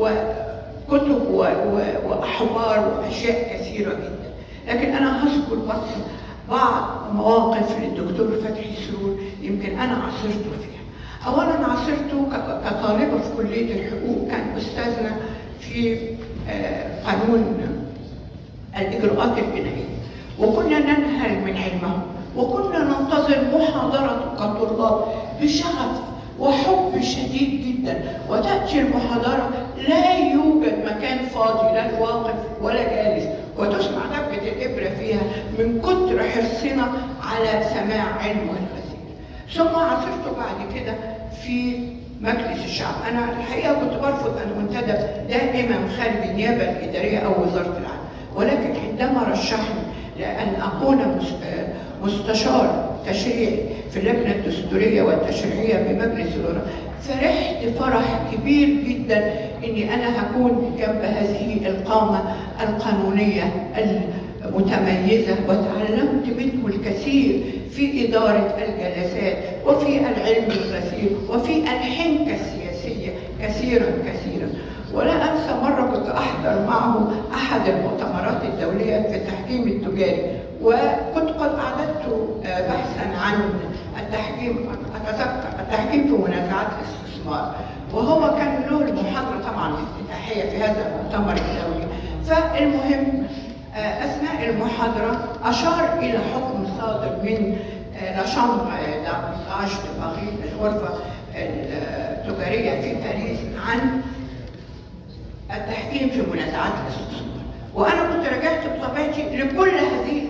وكتب و- و- وأحبار وأشياء كثيرة جدا لكن أنا هذكر بس بعض مواقف للدكتور فتحي سرور يمكن أنا عاصرته فيها اولا عاصرته ك- كطالبه في كليه الحقوق كان استاذنا في آه، قانون الاجراءات الجنائيه وكنا ننهل من علمه وكنا ننتظر محاضرته كطلاب بشغف وحب شديد جدا وتاتي المحاضره لا يوجد مكان فاضي لا واقف ولا جالس وتسمع دبه الابره فيها من كتر حرصنا على سماع علمه الغزير ثم عاصرته بعد كده في مجلس الشعب انا الحقيقه كنت برفض ان انتدب دائما خارج النيابه الاداريه او وزاره العدل ولكن عندما رشحني لان اكون مس- آه، مستشار تشريعي في اللجنه الدستوريه والتشريعيه بمجلس الوزراء فرحت فرح كبير جدا اني انا هكون جنب هذه القامه القانونيه المتميزه وتعلمت منه الكثير في اداره الجلسات وفي العلم الغزير وفي الحنكه السياسيه كثيرا كثيرا ولا انسى مره كنت احضر معه احد المؤتمرات الدوليه في التحكيم التجاري وكنت قد اعددت آه، بحثا عن التحكيم اتذكر التحكيم في منازعات الاستثمار وهو كان له المحاضره طبعا الافتتاحيه في هذا المؤتمر الدولي فالمهم آه، اثناء المحاضره اشار الى حكم صادر من آه، لا شامبر داربيتاج دي باريس الغرفه التجاريه في باريس عن التحكيم في منازعات الاستثمار وانا كنت رجعت بطبيعتي لكل هذه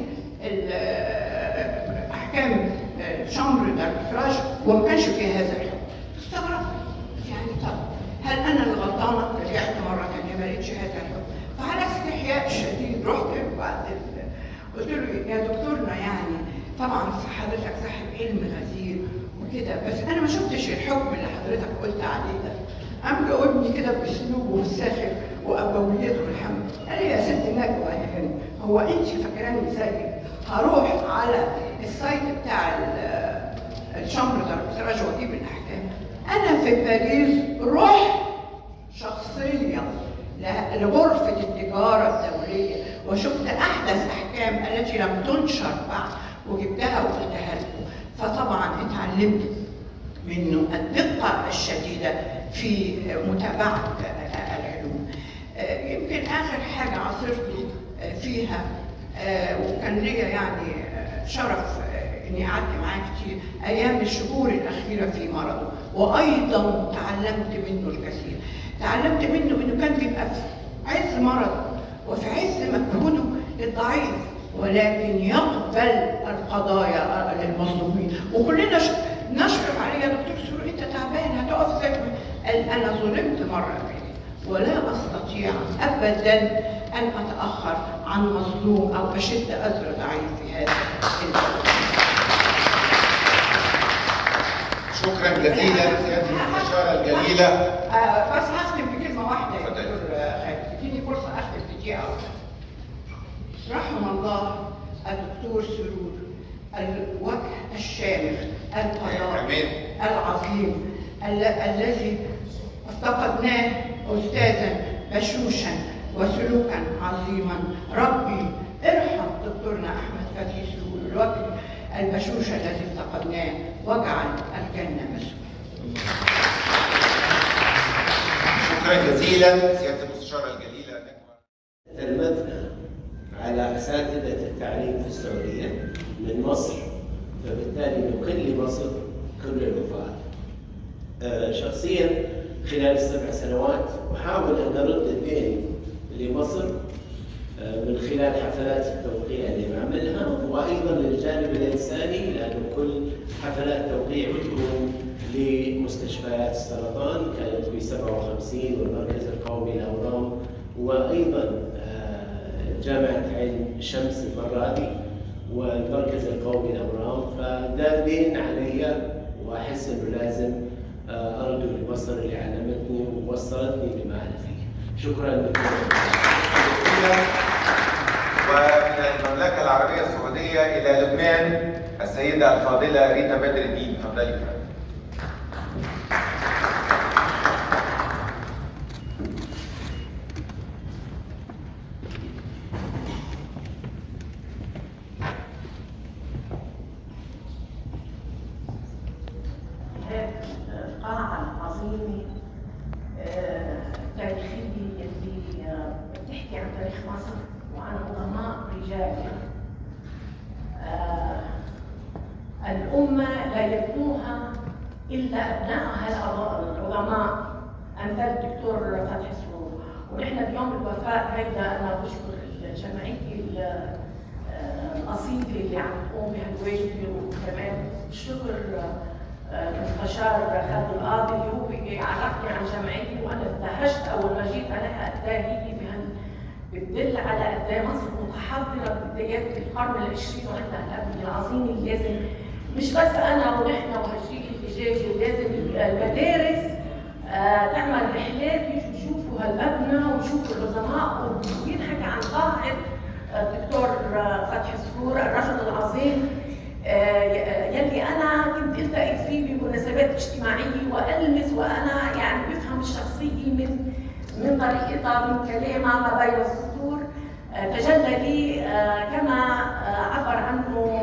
ال- احكام شامبر داربيتراج وما كانش فيها هذا الحكم استغربت يعني طب هل انا اللي غلطانه رجعت مره ثانيه ما لقيتش هذا الحكم فعلى استحياء شديد رحت بعد ال- قلت له يا دكتورنا يعني طبعا حضرتك صاحب علم غزير وكده بس انا ما شفتش الحكم اللي حضرتك قلت عليه ده قام جاوبني كده باسلوبه الساخر وابويته الحمد قال لي يا ست نجوى يا هند هو انت فاكراني زيك هروح على السايت بتاع ال- الشامبر داربيتراج واجيب الاحكام انا في باريس رحت شخصيا ل- لغرفة التجارة الدولية وشفت أحدث أحكام التي لم تنشر بعد وجبتها وقلتها لكم فطبعا اتعلمت منه الدقة الشديدة في متابعة العلوم آه، يمكن آخر حاجة عاصرت فيها آه، وكان ليا يعني آه، شرف آه، إني قعدت معاه كتير أيام الشهور الأخيرة في مرضه وأيضا تعلمت منه الكثير تعلمت منه إنه كان بيبقى في عز مرضه وفي عز مجهوده الضعيف ولكن يقبل القضايا للمظلومين وكلنا ش- نشفق عليه يا دكتور سرور انت تعبان هتقف ازاي قال انا ظلمت مره قبل ولا استطيع ابدا ان اتاخر عن مظلوم او اشد اذر ضعيف في هذا البلد. شكرا جزيلا سياده المستشاره الجليله آه، بس هختم بكلمه واحده يا دكتور آه، خالد اديني فرصه اختم في دقيقه واحده رحم الله الدكتور سرور الوجه الشامخ القضاء العظيم ال- الذي افتقدناه استاذا بشوشا وسلوكا عظيما ربي ارحم دكتورنا احمد فتحي سرور الوجه البشوش الذي افتقدناه واجعل الجنه مسؤول شكرا جزيلا سياده المستشاره الجليله تلمذنا على اساتذه التعليم في السعوديه من مصر فبالتالي نقل لمصر كل الوفاه. آه، شخصيا خلال السبع سنوات احاول ان ارد الدين لمصر آه، من خلال حفلات التوقيع اللي بعملها وايضا للجانب الانساني لانه كل حفلات توقيع بتكون لمستشفيات السرطان كانت ب 57 والمركز القومي للاورام وايضا آه، جامعه عين شمس المره هذه والمركز القومي للاورام فده دين علي واحس انه لازم آه، ارجو لمصر اللي علمتني ووصلتني لما انا فيه. شكرا لكم. ومن المملكه العربيه السعوديه الى لبنان السيده الفاضله ريتا بدر الدين تفضلي القاعة العظيمة آه، التاريخية اللي آه، بتحكي عن تاريخ مصر وعن عظماء رجالها آه، الأمة لا يبنوها إلا أبنائها العظ- العظماء أمثال الدكتور فتحي سرور ونحن بيوم الوفاة هيدا أنا بشكر الجمعية ال- آه، الأصيلة اللي عم تقوم بهالواجب وكمان بشكر آه، المستشار خالد القاضي اللي هو بيجي عرفني عن جمعيتي وانا اندهشت اول ما جيت عليها قد ايه هي بهال بتدل على قد ايه مصر متحضره بدايات القرن العشرين وعندها الابن العظيم اللي لازم مش بس انا ونحن وهالجيل اللي جاي لازم المدارس آه، تعمل رحلات يجوا يشوفوا هالمبنى ويشوفوا العظماء وينحكى عن قاعه الدكتور فتحي سرور الرجل العظيم آه، يلي انا كنت التقي فيه بمناسبات اجتماعيه والمس وانا يعني بفهم الشخصيه من من طريقتها من كلامها ما بين السطور آه، تجلى لي آه، كما آه، عبر عنه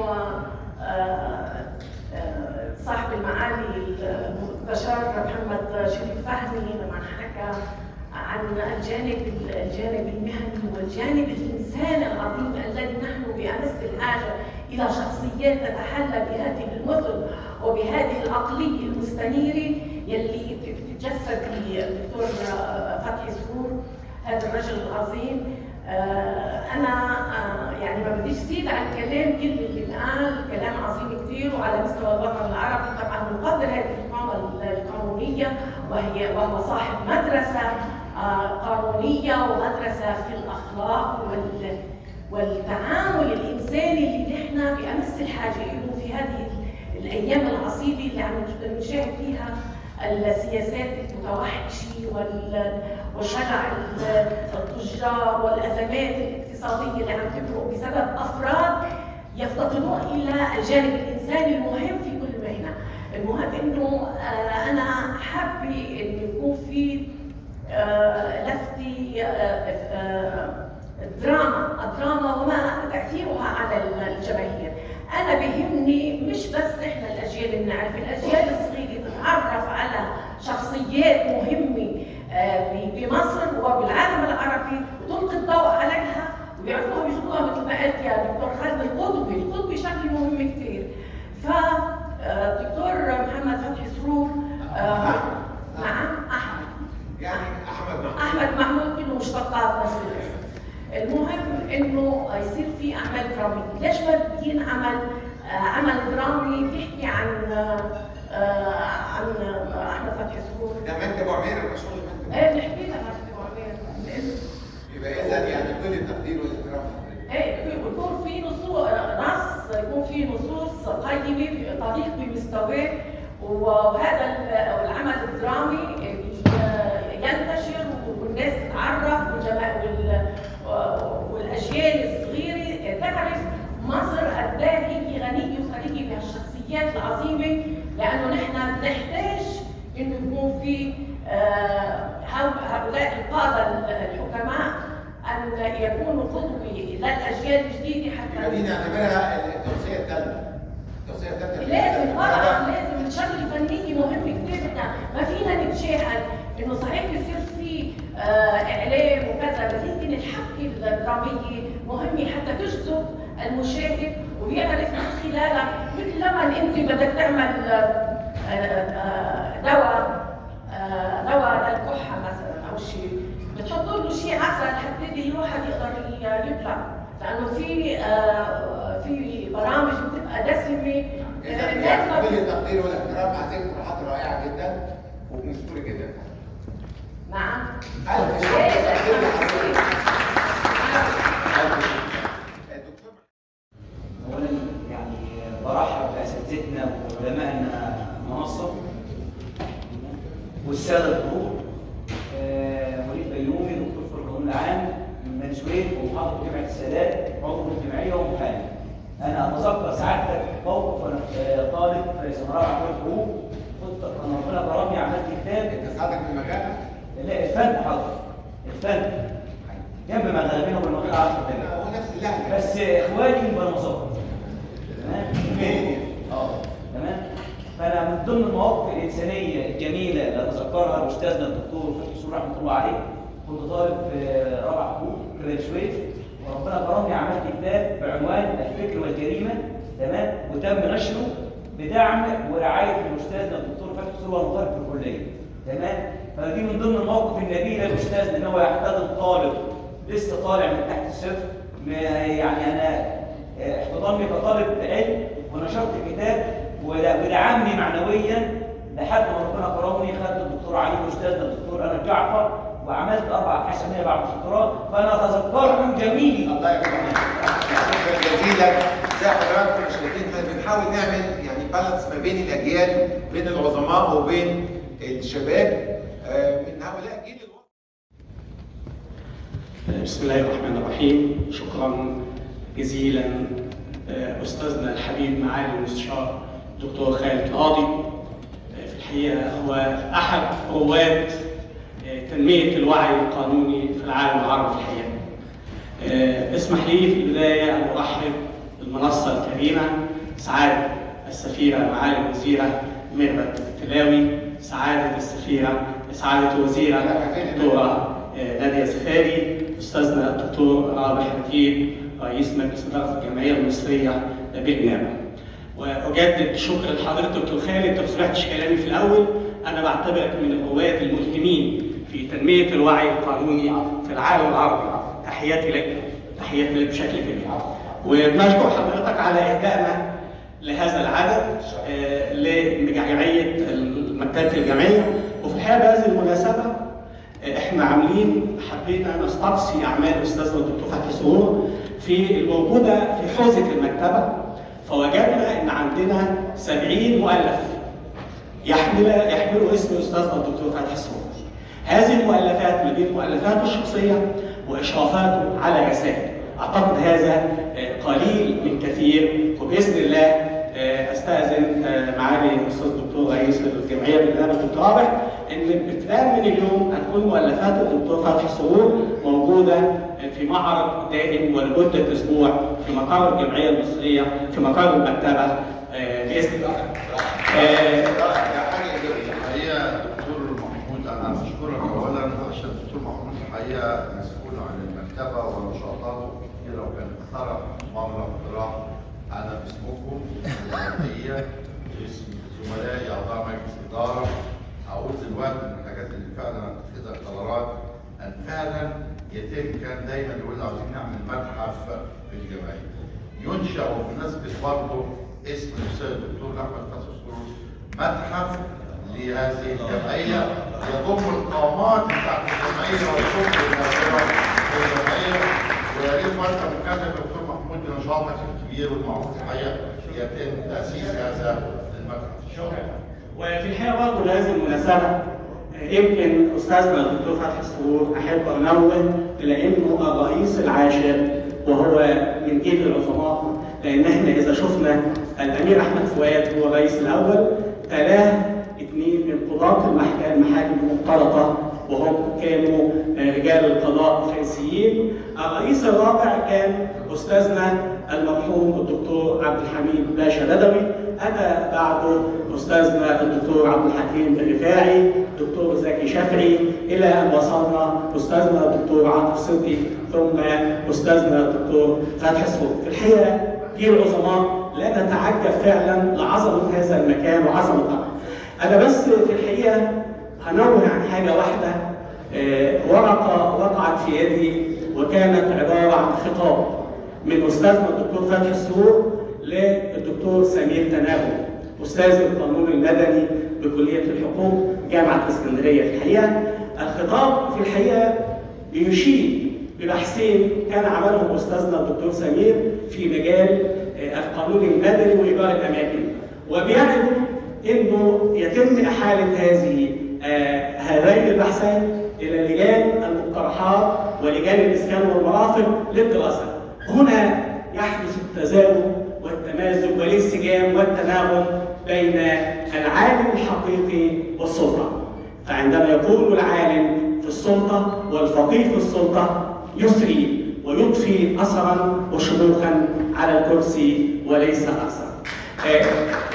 آه، آه، صاحب المعالي المستشار محمد شريف فهمي لما حكى عن الجانب الجانب المهني والجانب الانساني العظيم الذي نحن بامس الحاجه الى شخصيات تتحلى بهذه المثل وبهذه العقليه المستنيره يلي بتتجسد الدكتور فتحي سرور هذا الرجل العظيم آه، انا آه، يعني ما بديش زيد على الكلام كل اللي انقال كلام عظيم كثير وعلى مستوى الوطن العربي طبعا نقدر هذه القامه القانونيه وهي وهو صاحب مدرسه آه، قانونيه ومدرسه في الاخلاق وال والتعامل الانساني اللي نحن بامس الحاجه له في هذه الايام العصيبه اللي عم نشاهد فيها السياسات المتوحشه وال- وشجع التجار والازمات الاقتصاديه اللي عم تمرق بسبب افراد يفتقدون الى الجانب الانساني المهم في كل مهنه، المهم انه آه، انا حابه انه يكون في آه، لفتة في آه، آه، الدراما الدراما وما تاثيرها على الجماهير انا بيهمني مش بس احنا الاجيال اللي نعرف الاجيال الصغيره تتعرف على شخصيات مهمه آه، ب- بمصر وبالعالم العربي وتلقي الضوء عليها ويعرفوها ويشوفوها مثل ما قلت يا دكتور خالد القطبي، القطبي شكله مهم كثير. ف آه، دكتور محمد فتحي سرور آه، نعم احمد يعني احمد محمود احمد محمود كله مشتقات نفس الاسم. المهم انه يصير في اعمال دراميه، ليش ما ينعمل آه، عمل درامي بيحكي عن آه، آه، عن آه، احمد فتحي سرور ده مكتب عمير مشهور مكتب ايه بنحكي لها مكتب عمير يبقى اذا يعني كل التقدير والاحترام ايه يكون في نصوص نص يكون في نصوص قيمه طريق بمستواه وهذا ال- العمل الدرامي ينتشر والناس تتعرف والجما- وال- والاجيال الصغيره تعرف مصر قد ايه هي غنيه وثريه بهالشخصيات العظيمه لانه نحن بنحتاج انه يكون في آه، هؤلاء هؤلاء القاده الحكماء ان يكونوا قدوه للاجيال الجديده يبقى حتى دي نعتبرها التوصيه الثالثه التوصيه الثالثه لازم طبعا لازم الشغل الفنيه مهم كثير احنا ما فينا نتشاهد انه صحيح بيصير في آه اعلام وكذا بس يمكن الحبكه الدراميه مهمه حتى تجذب المشاهد ويعرف من خلالها مثل لما انت بدك تعمل آه، آه، دواء آه، دواء للكحه مثلا او شيء بتحط له شيء عسل حتى الواحد يقدر ي- يبلع لانه في آه، في برامج بتبقى دسمه اذا آه، يعني لازم كل التقدير والاحترام هذه اقتراحات رائعه جدا وبنشكرك جدا نعم الف شكر إيه، اولا يعني برحب باساتذتنا وعلمائنا منصه والساده الحضور آه، وليد بيومي دكتور في القانون العام من بني سويف ومحافظ جامعه السادات عضو الجمعيه ومحامي انا اتذكر سعادتك موقف وانا في- طالب في سنه رابعه كليه حقوق كنت انا ربنا كرمني عملت كتاب انت سعادتك من المجال؟ لا الفن حاضر الفن جنب مغاربين وبالمنطقه 10 دقايق هو نفس اللهجه بس اخواني من المظاهر تمام اه تمام فانا من ضمن المواقف الانسانيه الجميله اللي اتذكرها استاذنا الدكتور فتحي سور رحمه الله عليه كنت طالب في رابعه حقوق في بني سويف وربنا كرمني عملت كتاب بعنوان الفكر والجريمه تمام وتم نشره بدعم ورعايه الاستاذ الدكتور فتحي سور وهو طالب في الكليه تمام فدي من ضمن المواقف النبيله الاستاذ ان هو يحتضن طالب لسه طالع من تحت الصفر ما- يعني انا آه، احتضنني كطالب علم ونشرت كتاب ودا- ودعمني معنويا لحد ما ربنا كرمني خدت الدكتور علي واستاذنا الدكتور انا جعفر وعملت اربع ابحاث علميه بعد الدكتوراه فانا اتذكره جميل الله يرحمه شكرا جزيلا زي حضراتكم مش شايفين احنا بنحاول نعمل يعني بالانس ما بين الاجيال بين العظماء وبين الشباب آه، من هؤلاء جيل بسم الله الرحمن الرحيم شكرا جزيلا آه، استاذنا الحبيب معالي المستشار دكتور خالد القاضي آه، في الحقيقه هو احد رواد آه، تنميه الوعي القانوني في العالم العربي في الحقيقه آه، اسمح لي في البدايه ان ارحب بالمنصه الكريمه سعاده السفيره معالي الوزيره ميرفت التلاوي سعاده السفيره سعاده الوزيره الدكتوره آه، ناديه سفاري استاذنا الدكتور رابح نجيب رئيس مجلس اداره الجمعيه المصريه بالنيابه. واجدد شكر لحضرتك دكتور خالد ما سمعتش كلامي في الاول انا بعتبرك من الرواد الملهمين في تنميه الوعي القانوني في العالم العربي تحياتي لك تحياتي لك بشكل كبير وبنشكر حضرتك على اهدائنا لهذا العدد آه، لجمعيه مكتبه الجمعيه وفي الحقيقه بهذه المناسبه احنا عاملين حبينا نستقصي اعمال استاذنا الدكتور فتحي سرور في الموجوده في حوزه المكتبه فوجدنا ان عندنا 70 مؤلف يحمل يحملوا اسم استاذنا الدكتور فتحي سرور. هذه المؤلفات ما بين مؤلفاته الشخصيه واشرافاته على رسائل. اعتقد هذا آه، قليل من كثير وباذن الله آه، استاذن آه، معالي الاستاذ الدكتور رئيس الجمعيه بالنيابه الدكتور رابح ان ابتداء من اليوم هتكون مؤلفات الدكتور فتحي سرور موجوده في معرض دائم ولمده اسبوع في مقر الجمعيه المصريه في مقر المكتبه آه، باذن الله. آه، الحقيقه دكتور محمود انا بشكرك اولا عشان الدكتور محمود الحقيقه مسؤول عن المكتبه ونشاطاته كتيره وكان اقترح معامله اقتراح انا باسمكم الحقيقه باسم زملائي اعضاء مجلس اداره هقول دلوقتي من الحاجات اللي فعلا هتفيدك قرارات ان فعلا يتم كان دايما يقول عاوزين نعمل متحف في الجمعيه ينشا وبمناسبه برضه اسم الاستاذ الدكتور احمد فتحي سرور متحف لهذه الجمعيه يضم القامات بتاعت الجمعيه والشكر النافره للجمعيه ويا ريت وانت مكلف دكتور محمود بنشاطك الكبير والمعروف الحقيقه يتم تاسيس هذا المتحف شكرا وفي الحقيقه برضه لهذه المناسبه يمكن استاذنا الدكتور فتحي السرور احب انوه الى انه الرئيس العاشر وهو من جيل العظماء لان احنا اذا شفنا الامير احمد فؤاد هو الرئيس الاول تلاه اثنين من قضاة المحكمة المحاكم المختلطة وهم كانوا رجال القضاء الفرنسيين الرئيس الرابع كان استاذنا المرحوم الدكتور عبد الحميد باشا بدوي اتى بعده استاذنا الدكتور عبد الحكيم الرفاعي دكتور زكي شافعي الى ان وصلنا استاذنا الدكتور عاطف صدقي ثم استاذنا الدكتور فتحي سرور في الحقيقه جيل العظماء لا نتعجب فعلا لعظمه هذا المكان وعظمه الأمر. انا بس في الحقيقه هنوه عن حاجه واحده آه، ورقه وقعت في يدي وكانت عباره عن خطاب من استاذنا الدكتور فتحي السرور للدكتور سمير تناول استاذ القانون المدني بكليه الحقوق جامعه اسكندريه في الحقيقه الخطاب في الحقيقه بيشير ببحثين كان عملهم استاذنا الدكتور سمير في مجال آه، القانون المدني وايجار الاماكن وبيعرض انه يتم احاله هذه آه، هذين البحثين الى لجان المقترحات ولجان الاسكان والمرافق للدراسه. هنا يحدث التزاوج والتمازج والانسجام والتناغم بين العالم الحقيقي والسلطه. فعندما يكون العالم في السلطه والفقيه في السلطه يسري ويضفي اثرا وشموخا على الكرسي وليس اكثر. آه،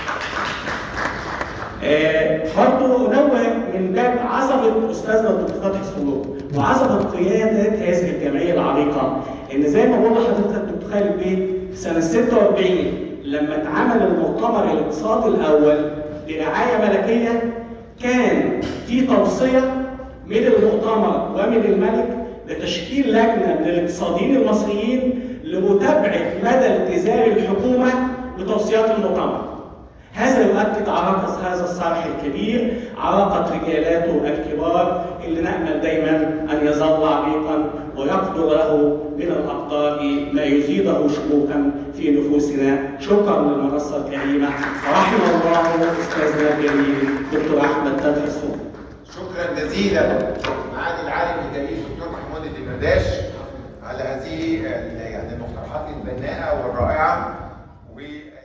آه، برضه نوه من باب عظمه استاذنا الدكتور فتحي السرور وعظمه قياده هذه الجمعيه العريقه ان زي ما بقول لحضرتك الدكتور خالد بيه سنه 46 لما اتعمل المؤتمر الاقتصادي الاول برعايه ملكيه كان في توصيه من المؤتمر ومن الملك لتشكيل لجنه من الاقتصاديين المصريين لمتابعه مدى التزام الحكومه بتوصيات المؤتمر. هذا يؤكد علاقة هذا الصالح الكبير علاقة رجالاته الكبار اللي نأمل دايما أن يظل عريقا ويقدر له من الأقدار ما يزيده شكوكا في نفوسنا شكرا للمنصة الكريمة ورحم الله أستاذنا الجليل دكتور أحمد فتحي السور شكرا جزيلا معالي العالم الجليل دكتور محمود الدمرداش على هذه ال- يعني المقترحات البناءه والرائعه و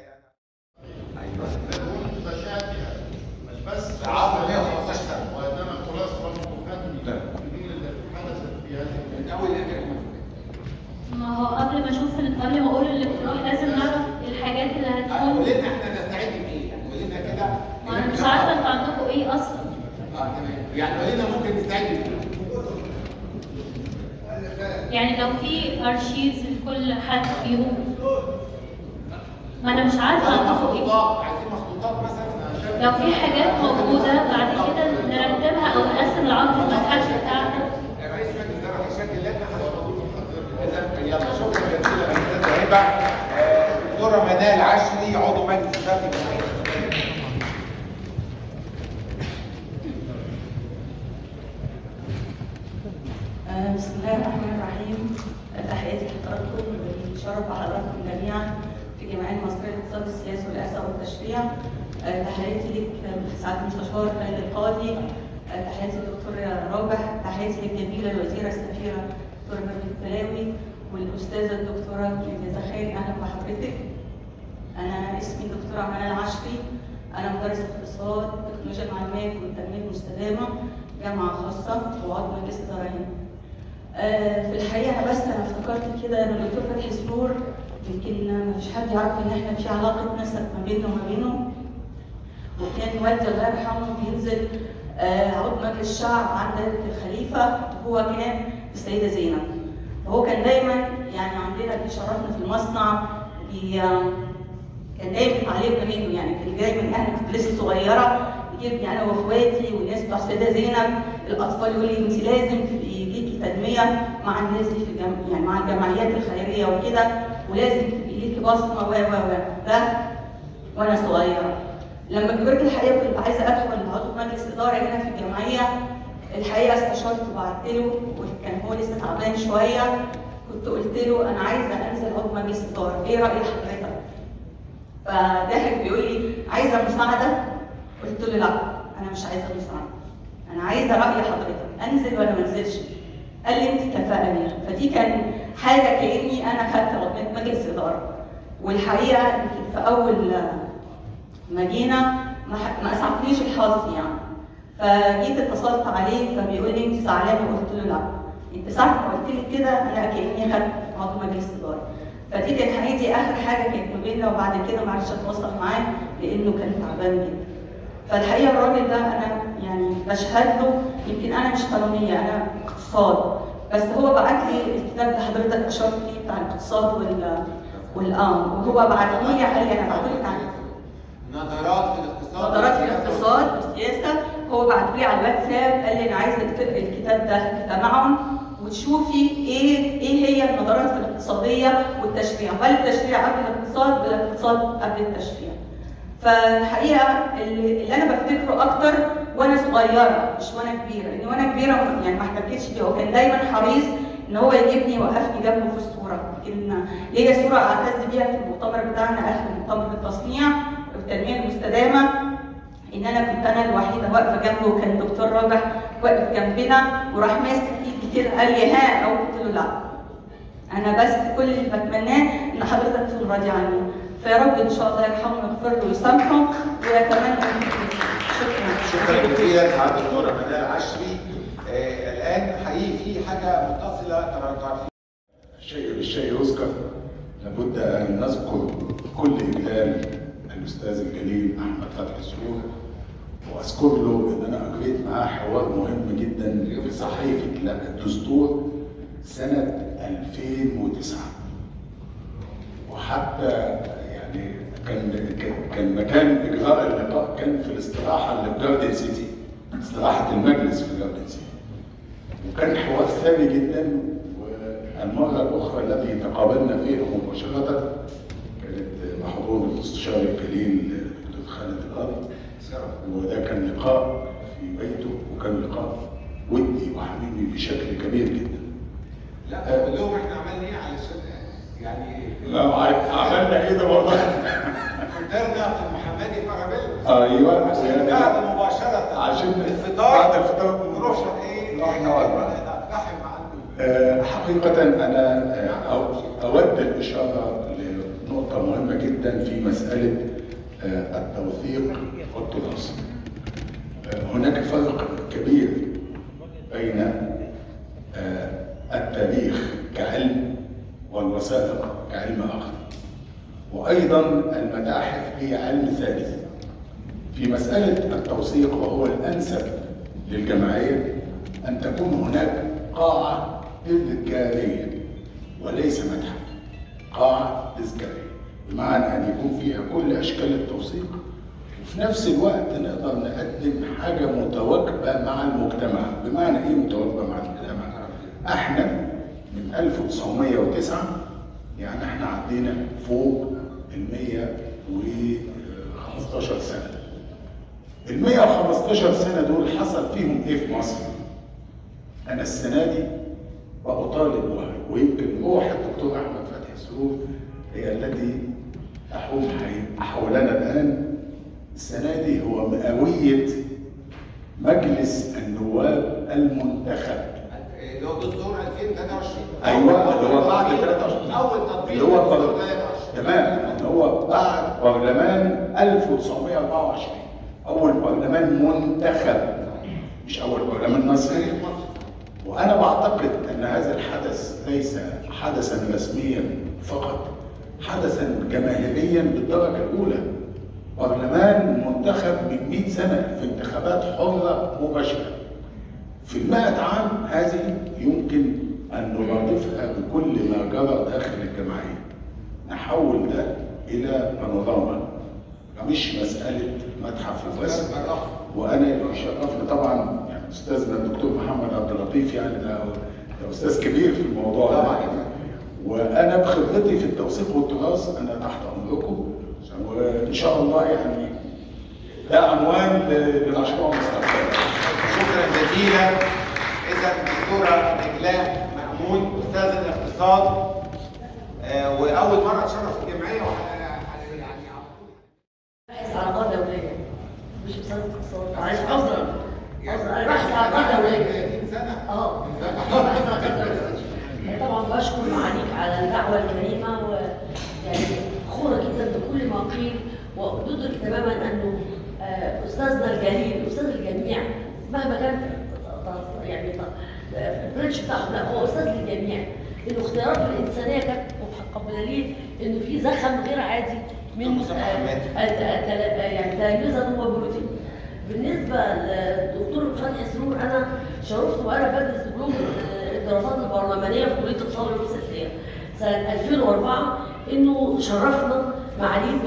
مش بس عفوا 115 سنه وانما التراث والمخلوقات الجميله التي حدثت في هذه من اول الامير ما هو قبل ما اشوف قبل ما اقول الاقتراح لازم نعرف الحاجات اللي هتكون قول لنا احنا نستعد بايه؟ يعني قول لنا كده ما انا مش عارفه انتوا عندكم ايه اصلا اه تمام يعني قول لنا ممكن نستعد بايه؟ يعني لو في ارشيفز لكل حد فيهم ما انا مش عارفه عندكم ايه عايزين مخطوطات مثلا لو في حاجات موجوده بعد كده نرتبها او نقسم العرض المدحت بتاعنا الرئيس مجلس الاداره هيشكل لجنه اذا يلا شكرا جزيلا استاذ هبه آه، دكتوره منال عشري عضو مجلس اداره الجمعيه آه، بسم الله الرحمن الرحيم آه، تحياتي لحضراتكم والشرف على حضراتكم جميعا في جمعيه المصريه للاقتصاد السياسي والرئاسه والتشريع آه، تحياتي لك آه، سعاده المستشار خالد القاضي آه، تحياتي للدكتور رابح تحياتي للجميله الوزيره السفيره دكتوره مريم الفلاوي والاستاذه الدكتوره ليلى زخاري اهلا بحضرتك انا اسمي دكتوره منال عشري انا مدرسه اقتصاد تكنولوجيا المعلومات والتنميه المستدامه جامعه خاصه وعضو مجلس اداره هنا. آه، في الحقيقه انا بس انا افتكرت كده ان الدكتور فتحي سرور يمكن ما فيش حد يعرف ان احنا في علاقه نسب ما بيننا وما بينه وكان والدي الله يرحمه بينزل آه، عضو مجلس الشعب عند الخليفه وهو كان السيده زينب وهو كان دايما يعني عندنا بيشرفنا في المصنع بي كان دايما تعليمنا منه يعني كان جاي من اهل كنت لسه صغيره يجيبني انا واخواتي والناس بتوع السيده زينب الاطفال يقول لي انت لازم تبقي ليكي تنميه مع الناس دي في الجم... يعني مع الجمعيات الخيريه وكده ولازم تبقي ليكي بصمه و و و ده وانا صغيره لما كبرت الحقيقه كنت عايزه ادخل عضو مجلس اداره هنا في الجمعيه الحقيقه استشرت وبعت له وكان هو لسه تعبان شويه كنت قلت له انا عايزه انزل عضو مجلس اداره ايه راي حضرتك؟ فضحك بيقول لي عايزه مساعده؟ قلت له لا انا مش عايزه مساعده انا عايزه راي حضرتك انزل ولا ما انزلش؟ قال لي انت كفاءه بيها فدي كان حاجه كاني انا خدت عضويه مجلس اداره والحقيقه يمكن في اول ما جينا ما, ح- ما اسعفنيش الحظ يعني فجيت اتصلت عليه فبيقول لي انت زعلانه قلت له لا انت ساعه ما قلت لي كده انا كاني خدت عضو مجلس اداره فدي كانت حقيقي دي اخر حاجه كانت ما بيننا وبعد كده ما عرفتش اتواصل معاه لانه كان تعبان جدا فالحقيقه الراجل ده انا يعني بشهد له يمكن انا مش قانونيه انا اقتصاد بس هو بعت لي الكتاب اللي حضرتك اشرت فيه بتاع الاقتصاد وال والآن وهو بعته لي قال لي انا بعت لك عن نظرات في الاقتصاد نظرات في الاقتصاد والسياسه هو بعت لي على الواتساب قال لي انا عايزه تقري الكتاب ده تبعهم وتشوفي ايه ايه هي النظرات في الاقتصاديه والتشريع هل التشريع قبل الاقتصاد ولا الاقتصاد قبل التشريع فالحقيقه اللي, اللي انا بفتكره اكتر وانا صغيره مش وانا كبيره لان وانا كبيره يعني ما احتكتش بيه هو كان دايما حريص ان هو يجيبني يوقفني جنبه في الصوره يمكن ليا صوره اعتز بيها في المؤتمر بتاعنا اخر مؤتمر التصنيع والتنميه المستدامه ان انا كنت انا الوحيده واقفه جنبه وكان الدكتور رابح واقف جنبنا وراح ماسك ايدي كده قال لي ها او قلت له لا انا بس كل اللي بتمناه ان حضرتك تكون راضي عني فيا رب ان شاء الله يرحمه ويغفر له ويسامحه ويتمنى شكرا شكرا جزيلا سعاده الدكتوره منال عشري آه الان حقيقي في حاجه متصله طبعا تعرفين الشيء بالشيء يذكر لابد ان نذكر كل اجلال الاستاذ الجليل احمد فتحي سرور واذكر له ان انا اجريت معاه حوار مهم جدا في صحيفه الدستور سنه 2009 وحتى يعني كان كان- كان مكان اجراء اللقاء كان في الاستراحه اللي في جاردن سيتي استراحه المجلس في جاردن سيتي وكان حوار ثري جدا والمره الاخرى التي تقابلنا فيها مباشره كانت بحضور المستشار الجليل دكتور خالد القاضي وده كان لقاء في بيته وكان لقاء ودي وحبيبي بشكل كبير جدا لا قول لهم احنا عملنا ايه علشان يعني لا عارف عملنا ايه ده والله فطرنا في المحمدي في ارابيلا ايوه عشان يعني بعد مباشره عشان الفطار بعد الفطار نروح ايه نروح نقعد معاه. نقتحم مع آه، حقيقة أنا آه، أو- أود الإشارة لنقطة مهمة جدا في مسألة آه، التوثيق والتراث. آه، هناك فرق كبير بين آه، التاريخ كعلم والوثائق كعلم آخر. وأيضا المتاحف هي علم ثالث. في مسألة التوثيق وهو الأنسب للجمعية أن تكون هناك قاعة تذكارية وليس متحف قاعة تذكارية بمعنى أن يكون فيها كل أشكال التوثيق وفي نفس الوقت نقدر نقدم حاجة متواكبة مع المجتمع بمعنى إيه متواكبة مع المجتمع؟ إحنا من 1909 يعني إحنا عدينا فوق ال 115 سنة ال 115 سنة دول حصل فيهم إيه في مصر؟ أنا السنة دي وأطالب و- ويمكن روح الدكتور أحمد فتحي سرور هي التي تحوم حي- حولنا الآن السنة دي هو مئوية مجلس النواب المنتخب اللي هو دستور 2023 أيوه اللي هو بعد 23 اول تطبيق اللي هو لدستور القانون. 23 تمام ان هو بعد برلمان 1924 اول برلمان منتخب مش اول برلمان مصري وانا بعتقد ان هذا الحدث ليس حدثا رسميا فقط حدثا جماهيريا بالدرجه الاولى برلمان منتخب من 100 سنه في انتخابات حره مباشره في المائة عام هذه يمكن أن نرادفها بكل ما جرى داخل الجمعية نحول ده إلى بانوراما مش مسألة متحف وبس وأنا يشرفني طبعا يعني أستاذنا الدكتور محمد عبد اللطيف يعني ده ده أستاذ كبير في الموضوع ده وأنا بخبرتي في التوثيق والتراث أنا تحت أمركم وإن شاء الله يعني ده عنوان لمشروع مستقبل شكرا جزيلا اذا الدكتوره نجلاء مأمون استاذ الاقتصاد آه، واول مره تشرف الجمعيه وح- يعني باحث علاقات دولية مش بسبب اقتصاد معلش عذرا عذرا انا باحث علاقات دولية 30 سنه اه باحث علاقات دولية طبعا بشكر معاليك على الدعوة الكريمة ويعني فخورة جدا بكل ما قيل وأدرك تماما أنه آه، أستاذنا الجليل أستاذ الجميع مهما كان يعني البرنش بتاعهم لا هو أستاذ للجميع إنه اختياراته الإنسانية كانت متحققة بدليل إنه في زخم غير عادي من آه، الت- التل- يعني تلاميذه ومولودين بالنسبه للدكتور فتحي سرور انا شرفت وانا بدرس دبلوم الدراسات البرلمانيه في كليه الاقتصاد والفلسفه سنه 2004 انه شرفنا معاليه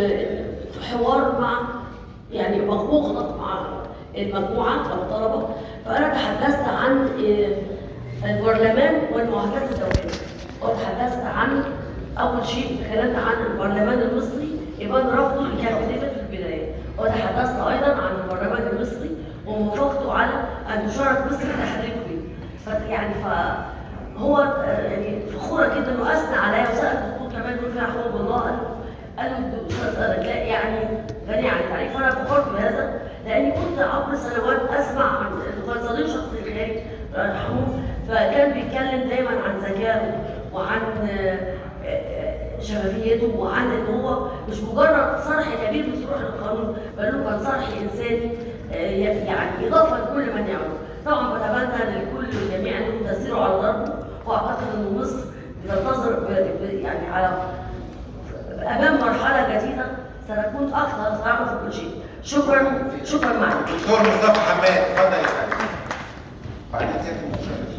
بحوار مع يعني مغلق مع المجموعه او الطلبه فانا تحدثت عن آه، البرلمان والمعاهدات الدوليه وتحدثت عن اول شيء تكلمت عن البرلمان المصري ابان رفضه اللي كان كتبت في البدايه وتحدثت ايضا عن البرلمان المصري وموافقته على ان تشارك مصر في تحريكه به ف- يعني فهو آه، يعني فخوره جدا واثنى عليا وسال الدكتور كمان يقول فيها حب الله قال قال له الاستاذ رجاء يعني غني عن التعريف فانا فخرت بهذا لاني كنت عبر سنوات اسمع عن الغزالين شخص الخارج الله يرحمه فكان بيتكلم دايما عن ذكائه وعن آه، آه، شفافيته وعن ان هو مش مجرد صرح كبير بصروح القانون بل هو كان صرح انساني آه، يعني اضافه لكل من يعمل طبعا بتمنى للكل والجميع انهم تسيروا على ضربه واعتقد ان مصر بتنتظر ب- ب- يعني على امام مرحله جديده سنكون اكثر صراحه في كل شيء شكرا شكرا معك دكتور مصطفى حماد اتفضل يا فندم بعدين سياده المشرفين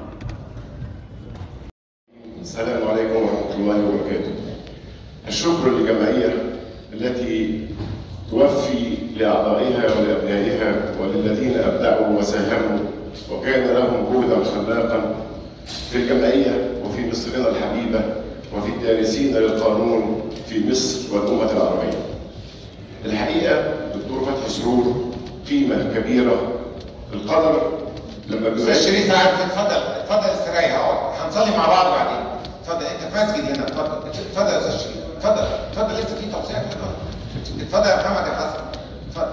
السلام عليكم ورحمة الله وبركاته. الشكر للجمعية التي توفي لأعضائها ولأبنائها وللذين أبدعوا وساهموا وكان لهم جهدا خلاقا في الجمعية وفي مصرنا الحبيبة وفي الدارسين للقانون في مصر والأمة العربية. الحقيقة دكتور فتحي سرور قيمة كبيرة القدر لما استاذ شريف عارف اتفضل اتفضل استريح اقعد هنصلي مع بعض بعدين اتفضل انت في مسجد هنا اتفضل اتفضل يا استاذ شريف اتفضل اتفضل لسه في توصيات اتفضل اتفضل يا محمد يا حسن اتفضل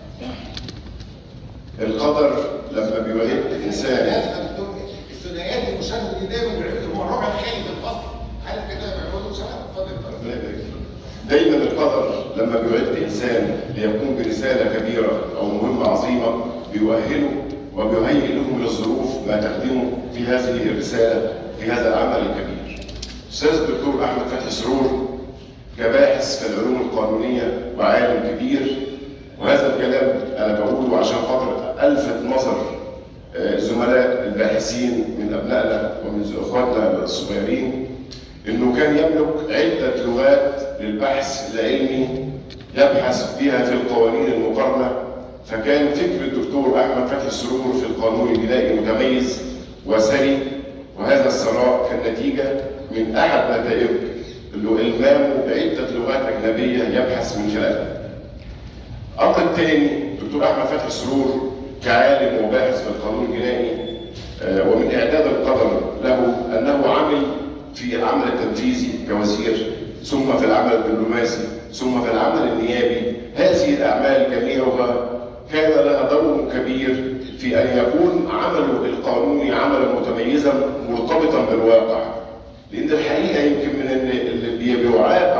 القدر لما بيوهب الإنسان لازم يا دكتور الثنائيات المشاهده دي دايما بيعملوا هو الربع الخالي في الفصل عارف كده بيعملوا شباب اتفضل اتفضل دايما القدر لما بيعد انسان ليقوم برساله كبيره او مهمه عظيمه بيؤهله وبيهيئ له من الظروف ما تخدمه في هذه الرساله في هذا العمل الكبير. استاذ الدكتور احمد فتحي سرور كباحث في العلوم القانونيه وعالم كبير وهذا الكلام انا بقوله عشان خاطر الفت نظر آه، زملاء الباحثين من ابنائنا ومن اخواتنا الصغيرين انه كان يملك عده لغات للبحث العلمي يبحث بها في القوانين المقارنه فكان فكر الدكتور احمد فتحي السرور في القانون الجنائي متميز وثري وهذا الثراء كان نتيجه من احد نتائج اللي هو المامه بعده لغات اجنبيه يبحث من خلالها. الامر الثاني دكتور احمد فتحي السرور كعالم وباحث في القانون الجنائي آه، ومن اعداد القدر له انه عمل في العمل التنفيذي كوزير ثم في العمل الدبلوماسي ثم في العمل النيابي هذه الاعمال جميعها كان لها دور كبير في ان يكون عمله القانوني عملا متميزا مرتبطا بالواقع لان الحقيقه يمكن من اللي اللي بي- بيعاب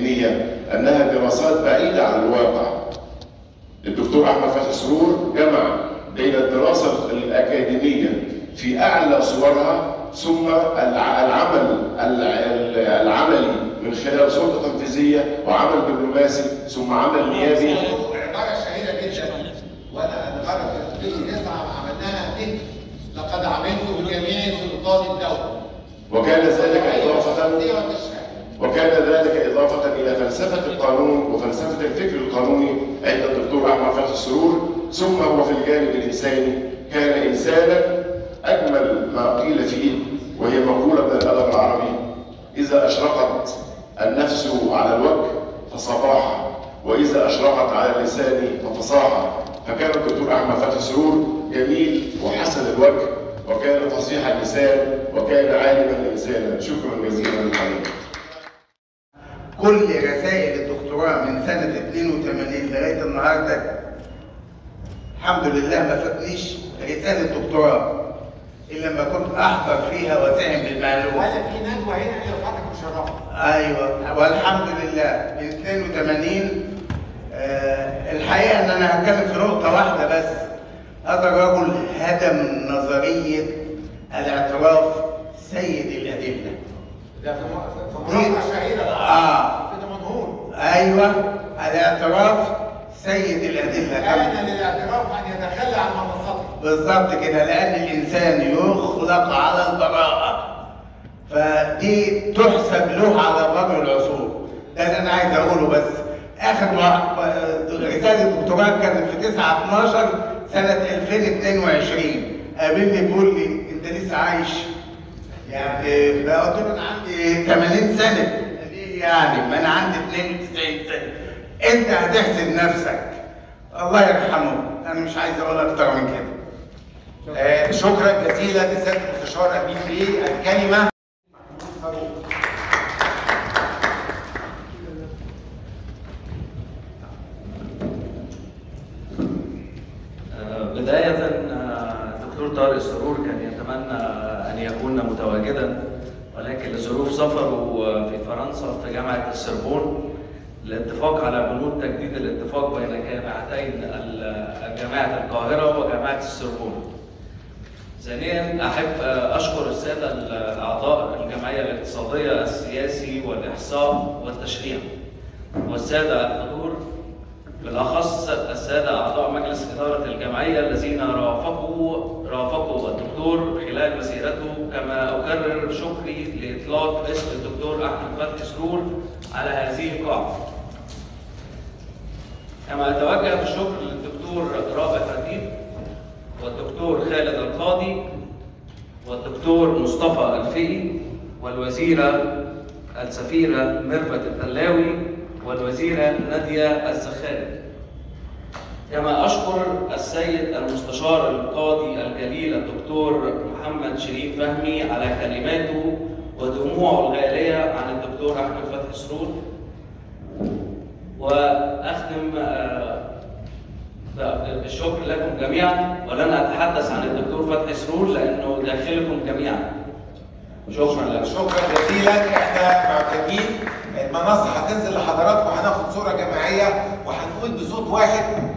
الأكاديمية أنها دراسات بعيدة عن الواقع الدكتور أحمد فتحي سرور جمع بين الدراسة الأكاديمية في أعلى صورها ثم الع- العمل الع- العملي من خلال سلطة تنفيذية وعمل دبلوماسي ثم عمل نيابي عباره شهيره جدا وانا المره في 2009 عملناها تك لقد عملت بجميع سلطات الدوله وكان ذلك إضافة وكان ذلك إضافة إلى فلسفة القانون وفلسفة الفكر القانوني عند الدكتور أحمد فتحي السرور ثم هو في الجانب الإنساني كان إنسانا أجمل ما قيل فيه وهي مقولة من الأدب العربي إذا أشرقت النفس على الوجه فصباحا وإذا أشرقت على اللسان ففصاحا فكان الدكتور أحمد فتحي سرور جميل وحسن الوجه وكان فصيح اللسان وكان عالما إنسانا شكرا جزيلا للحضرتك كل رسائل الدكتوراه من سنة 82 لغاية النهاردة الحمد لله ما فاتنيش رسالة دكتوراه إلا لما كنت أحضر فيها وأساهم بالمعلومة ولا في ندوه هنا هي رفعتك مشرفه ايوه والحمد لله من 82 آه الحقيقه ان انا هتكلم في نقطه واحده بس هذا الرجل هدم نظريه الاعتراف سيد الادله ده في م- في مرافعه شهيره اه كده منهور ايوه الاعتراف سيد الادله كان للاعتراف ان يتخلى عن منصته بالظبط كده لان الانسان يخلق على البراءه فدي تحسب له على مر العصور ده اللي انا عايز اقوله بس اخر ما رساله الدكتوراه كانت في 9 12 سنه 2022 قابلني بيقول لي انت لسه عايش يعني بقى قلت له انا عندي 80 سنه قال لي يعني ما انا عندي 92 سنه انت هتحسب نفسك الله يرحمه انا مش عايز اقول اكتر من كده آه، شكرا جزيلا لسياده المستشار امين بيه الكلمه بداية آه، الدكتور طارق السرور كان يتمنى أن يكون متواجدا ولكن لظروف سفره في فرنسا في جامعة السربون الاتفاق على بنود تجديد الاتفاق بين جامعتين ال- جامعة القاهرة وجامعة السربون. ثانيا أحب آه، أشكر السادة الأعضاء الجمعية الاقتصادية السياسي والإحصاء والتشريع والسادة الحضور بالأخص السادة أعضاء مجلس إدارة الجمعية الذين رافقوا رافقوا الدكتور خلال مسيرته كما أكرر شكري لإطلاق اسم الدكتور أحمد فتحي سرور على هذه القاعة. كما أتوجه بالشكر للدكتور رابع فتيح والدكتور خالد القاضي والدكتور مصطفى الفقي والوزيرة السفيرة ميرفت التلاوي والوزيرة نادية الزخاري كما أشكر السيد المستشار القاضي الجليل الدكتور محمد شريف فهمي على كلماته ودموعه الغالية عن الدكتور أحمد فتحي سرور وأختم آه، بالشكر لكم جميعا ولن أتحدث عن الدكتور فتحي سرور لأنه داخلكم جميعا شكرا لكم شكرا جزيلا احنا معتادين المنصه هتنزل لحضراتكم هناخد صوره جماعيه وهنقول بصوت واحد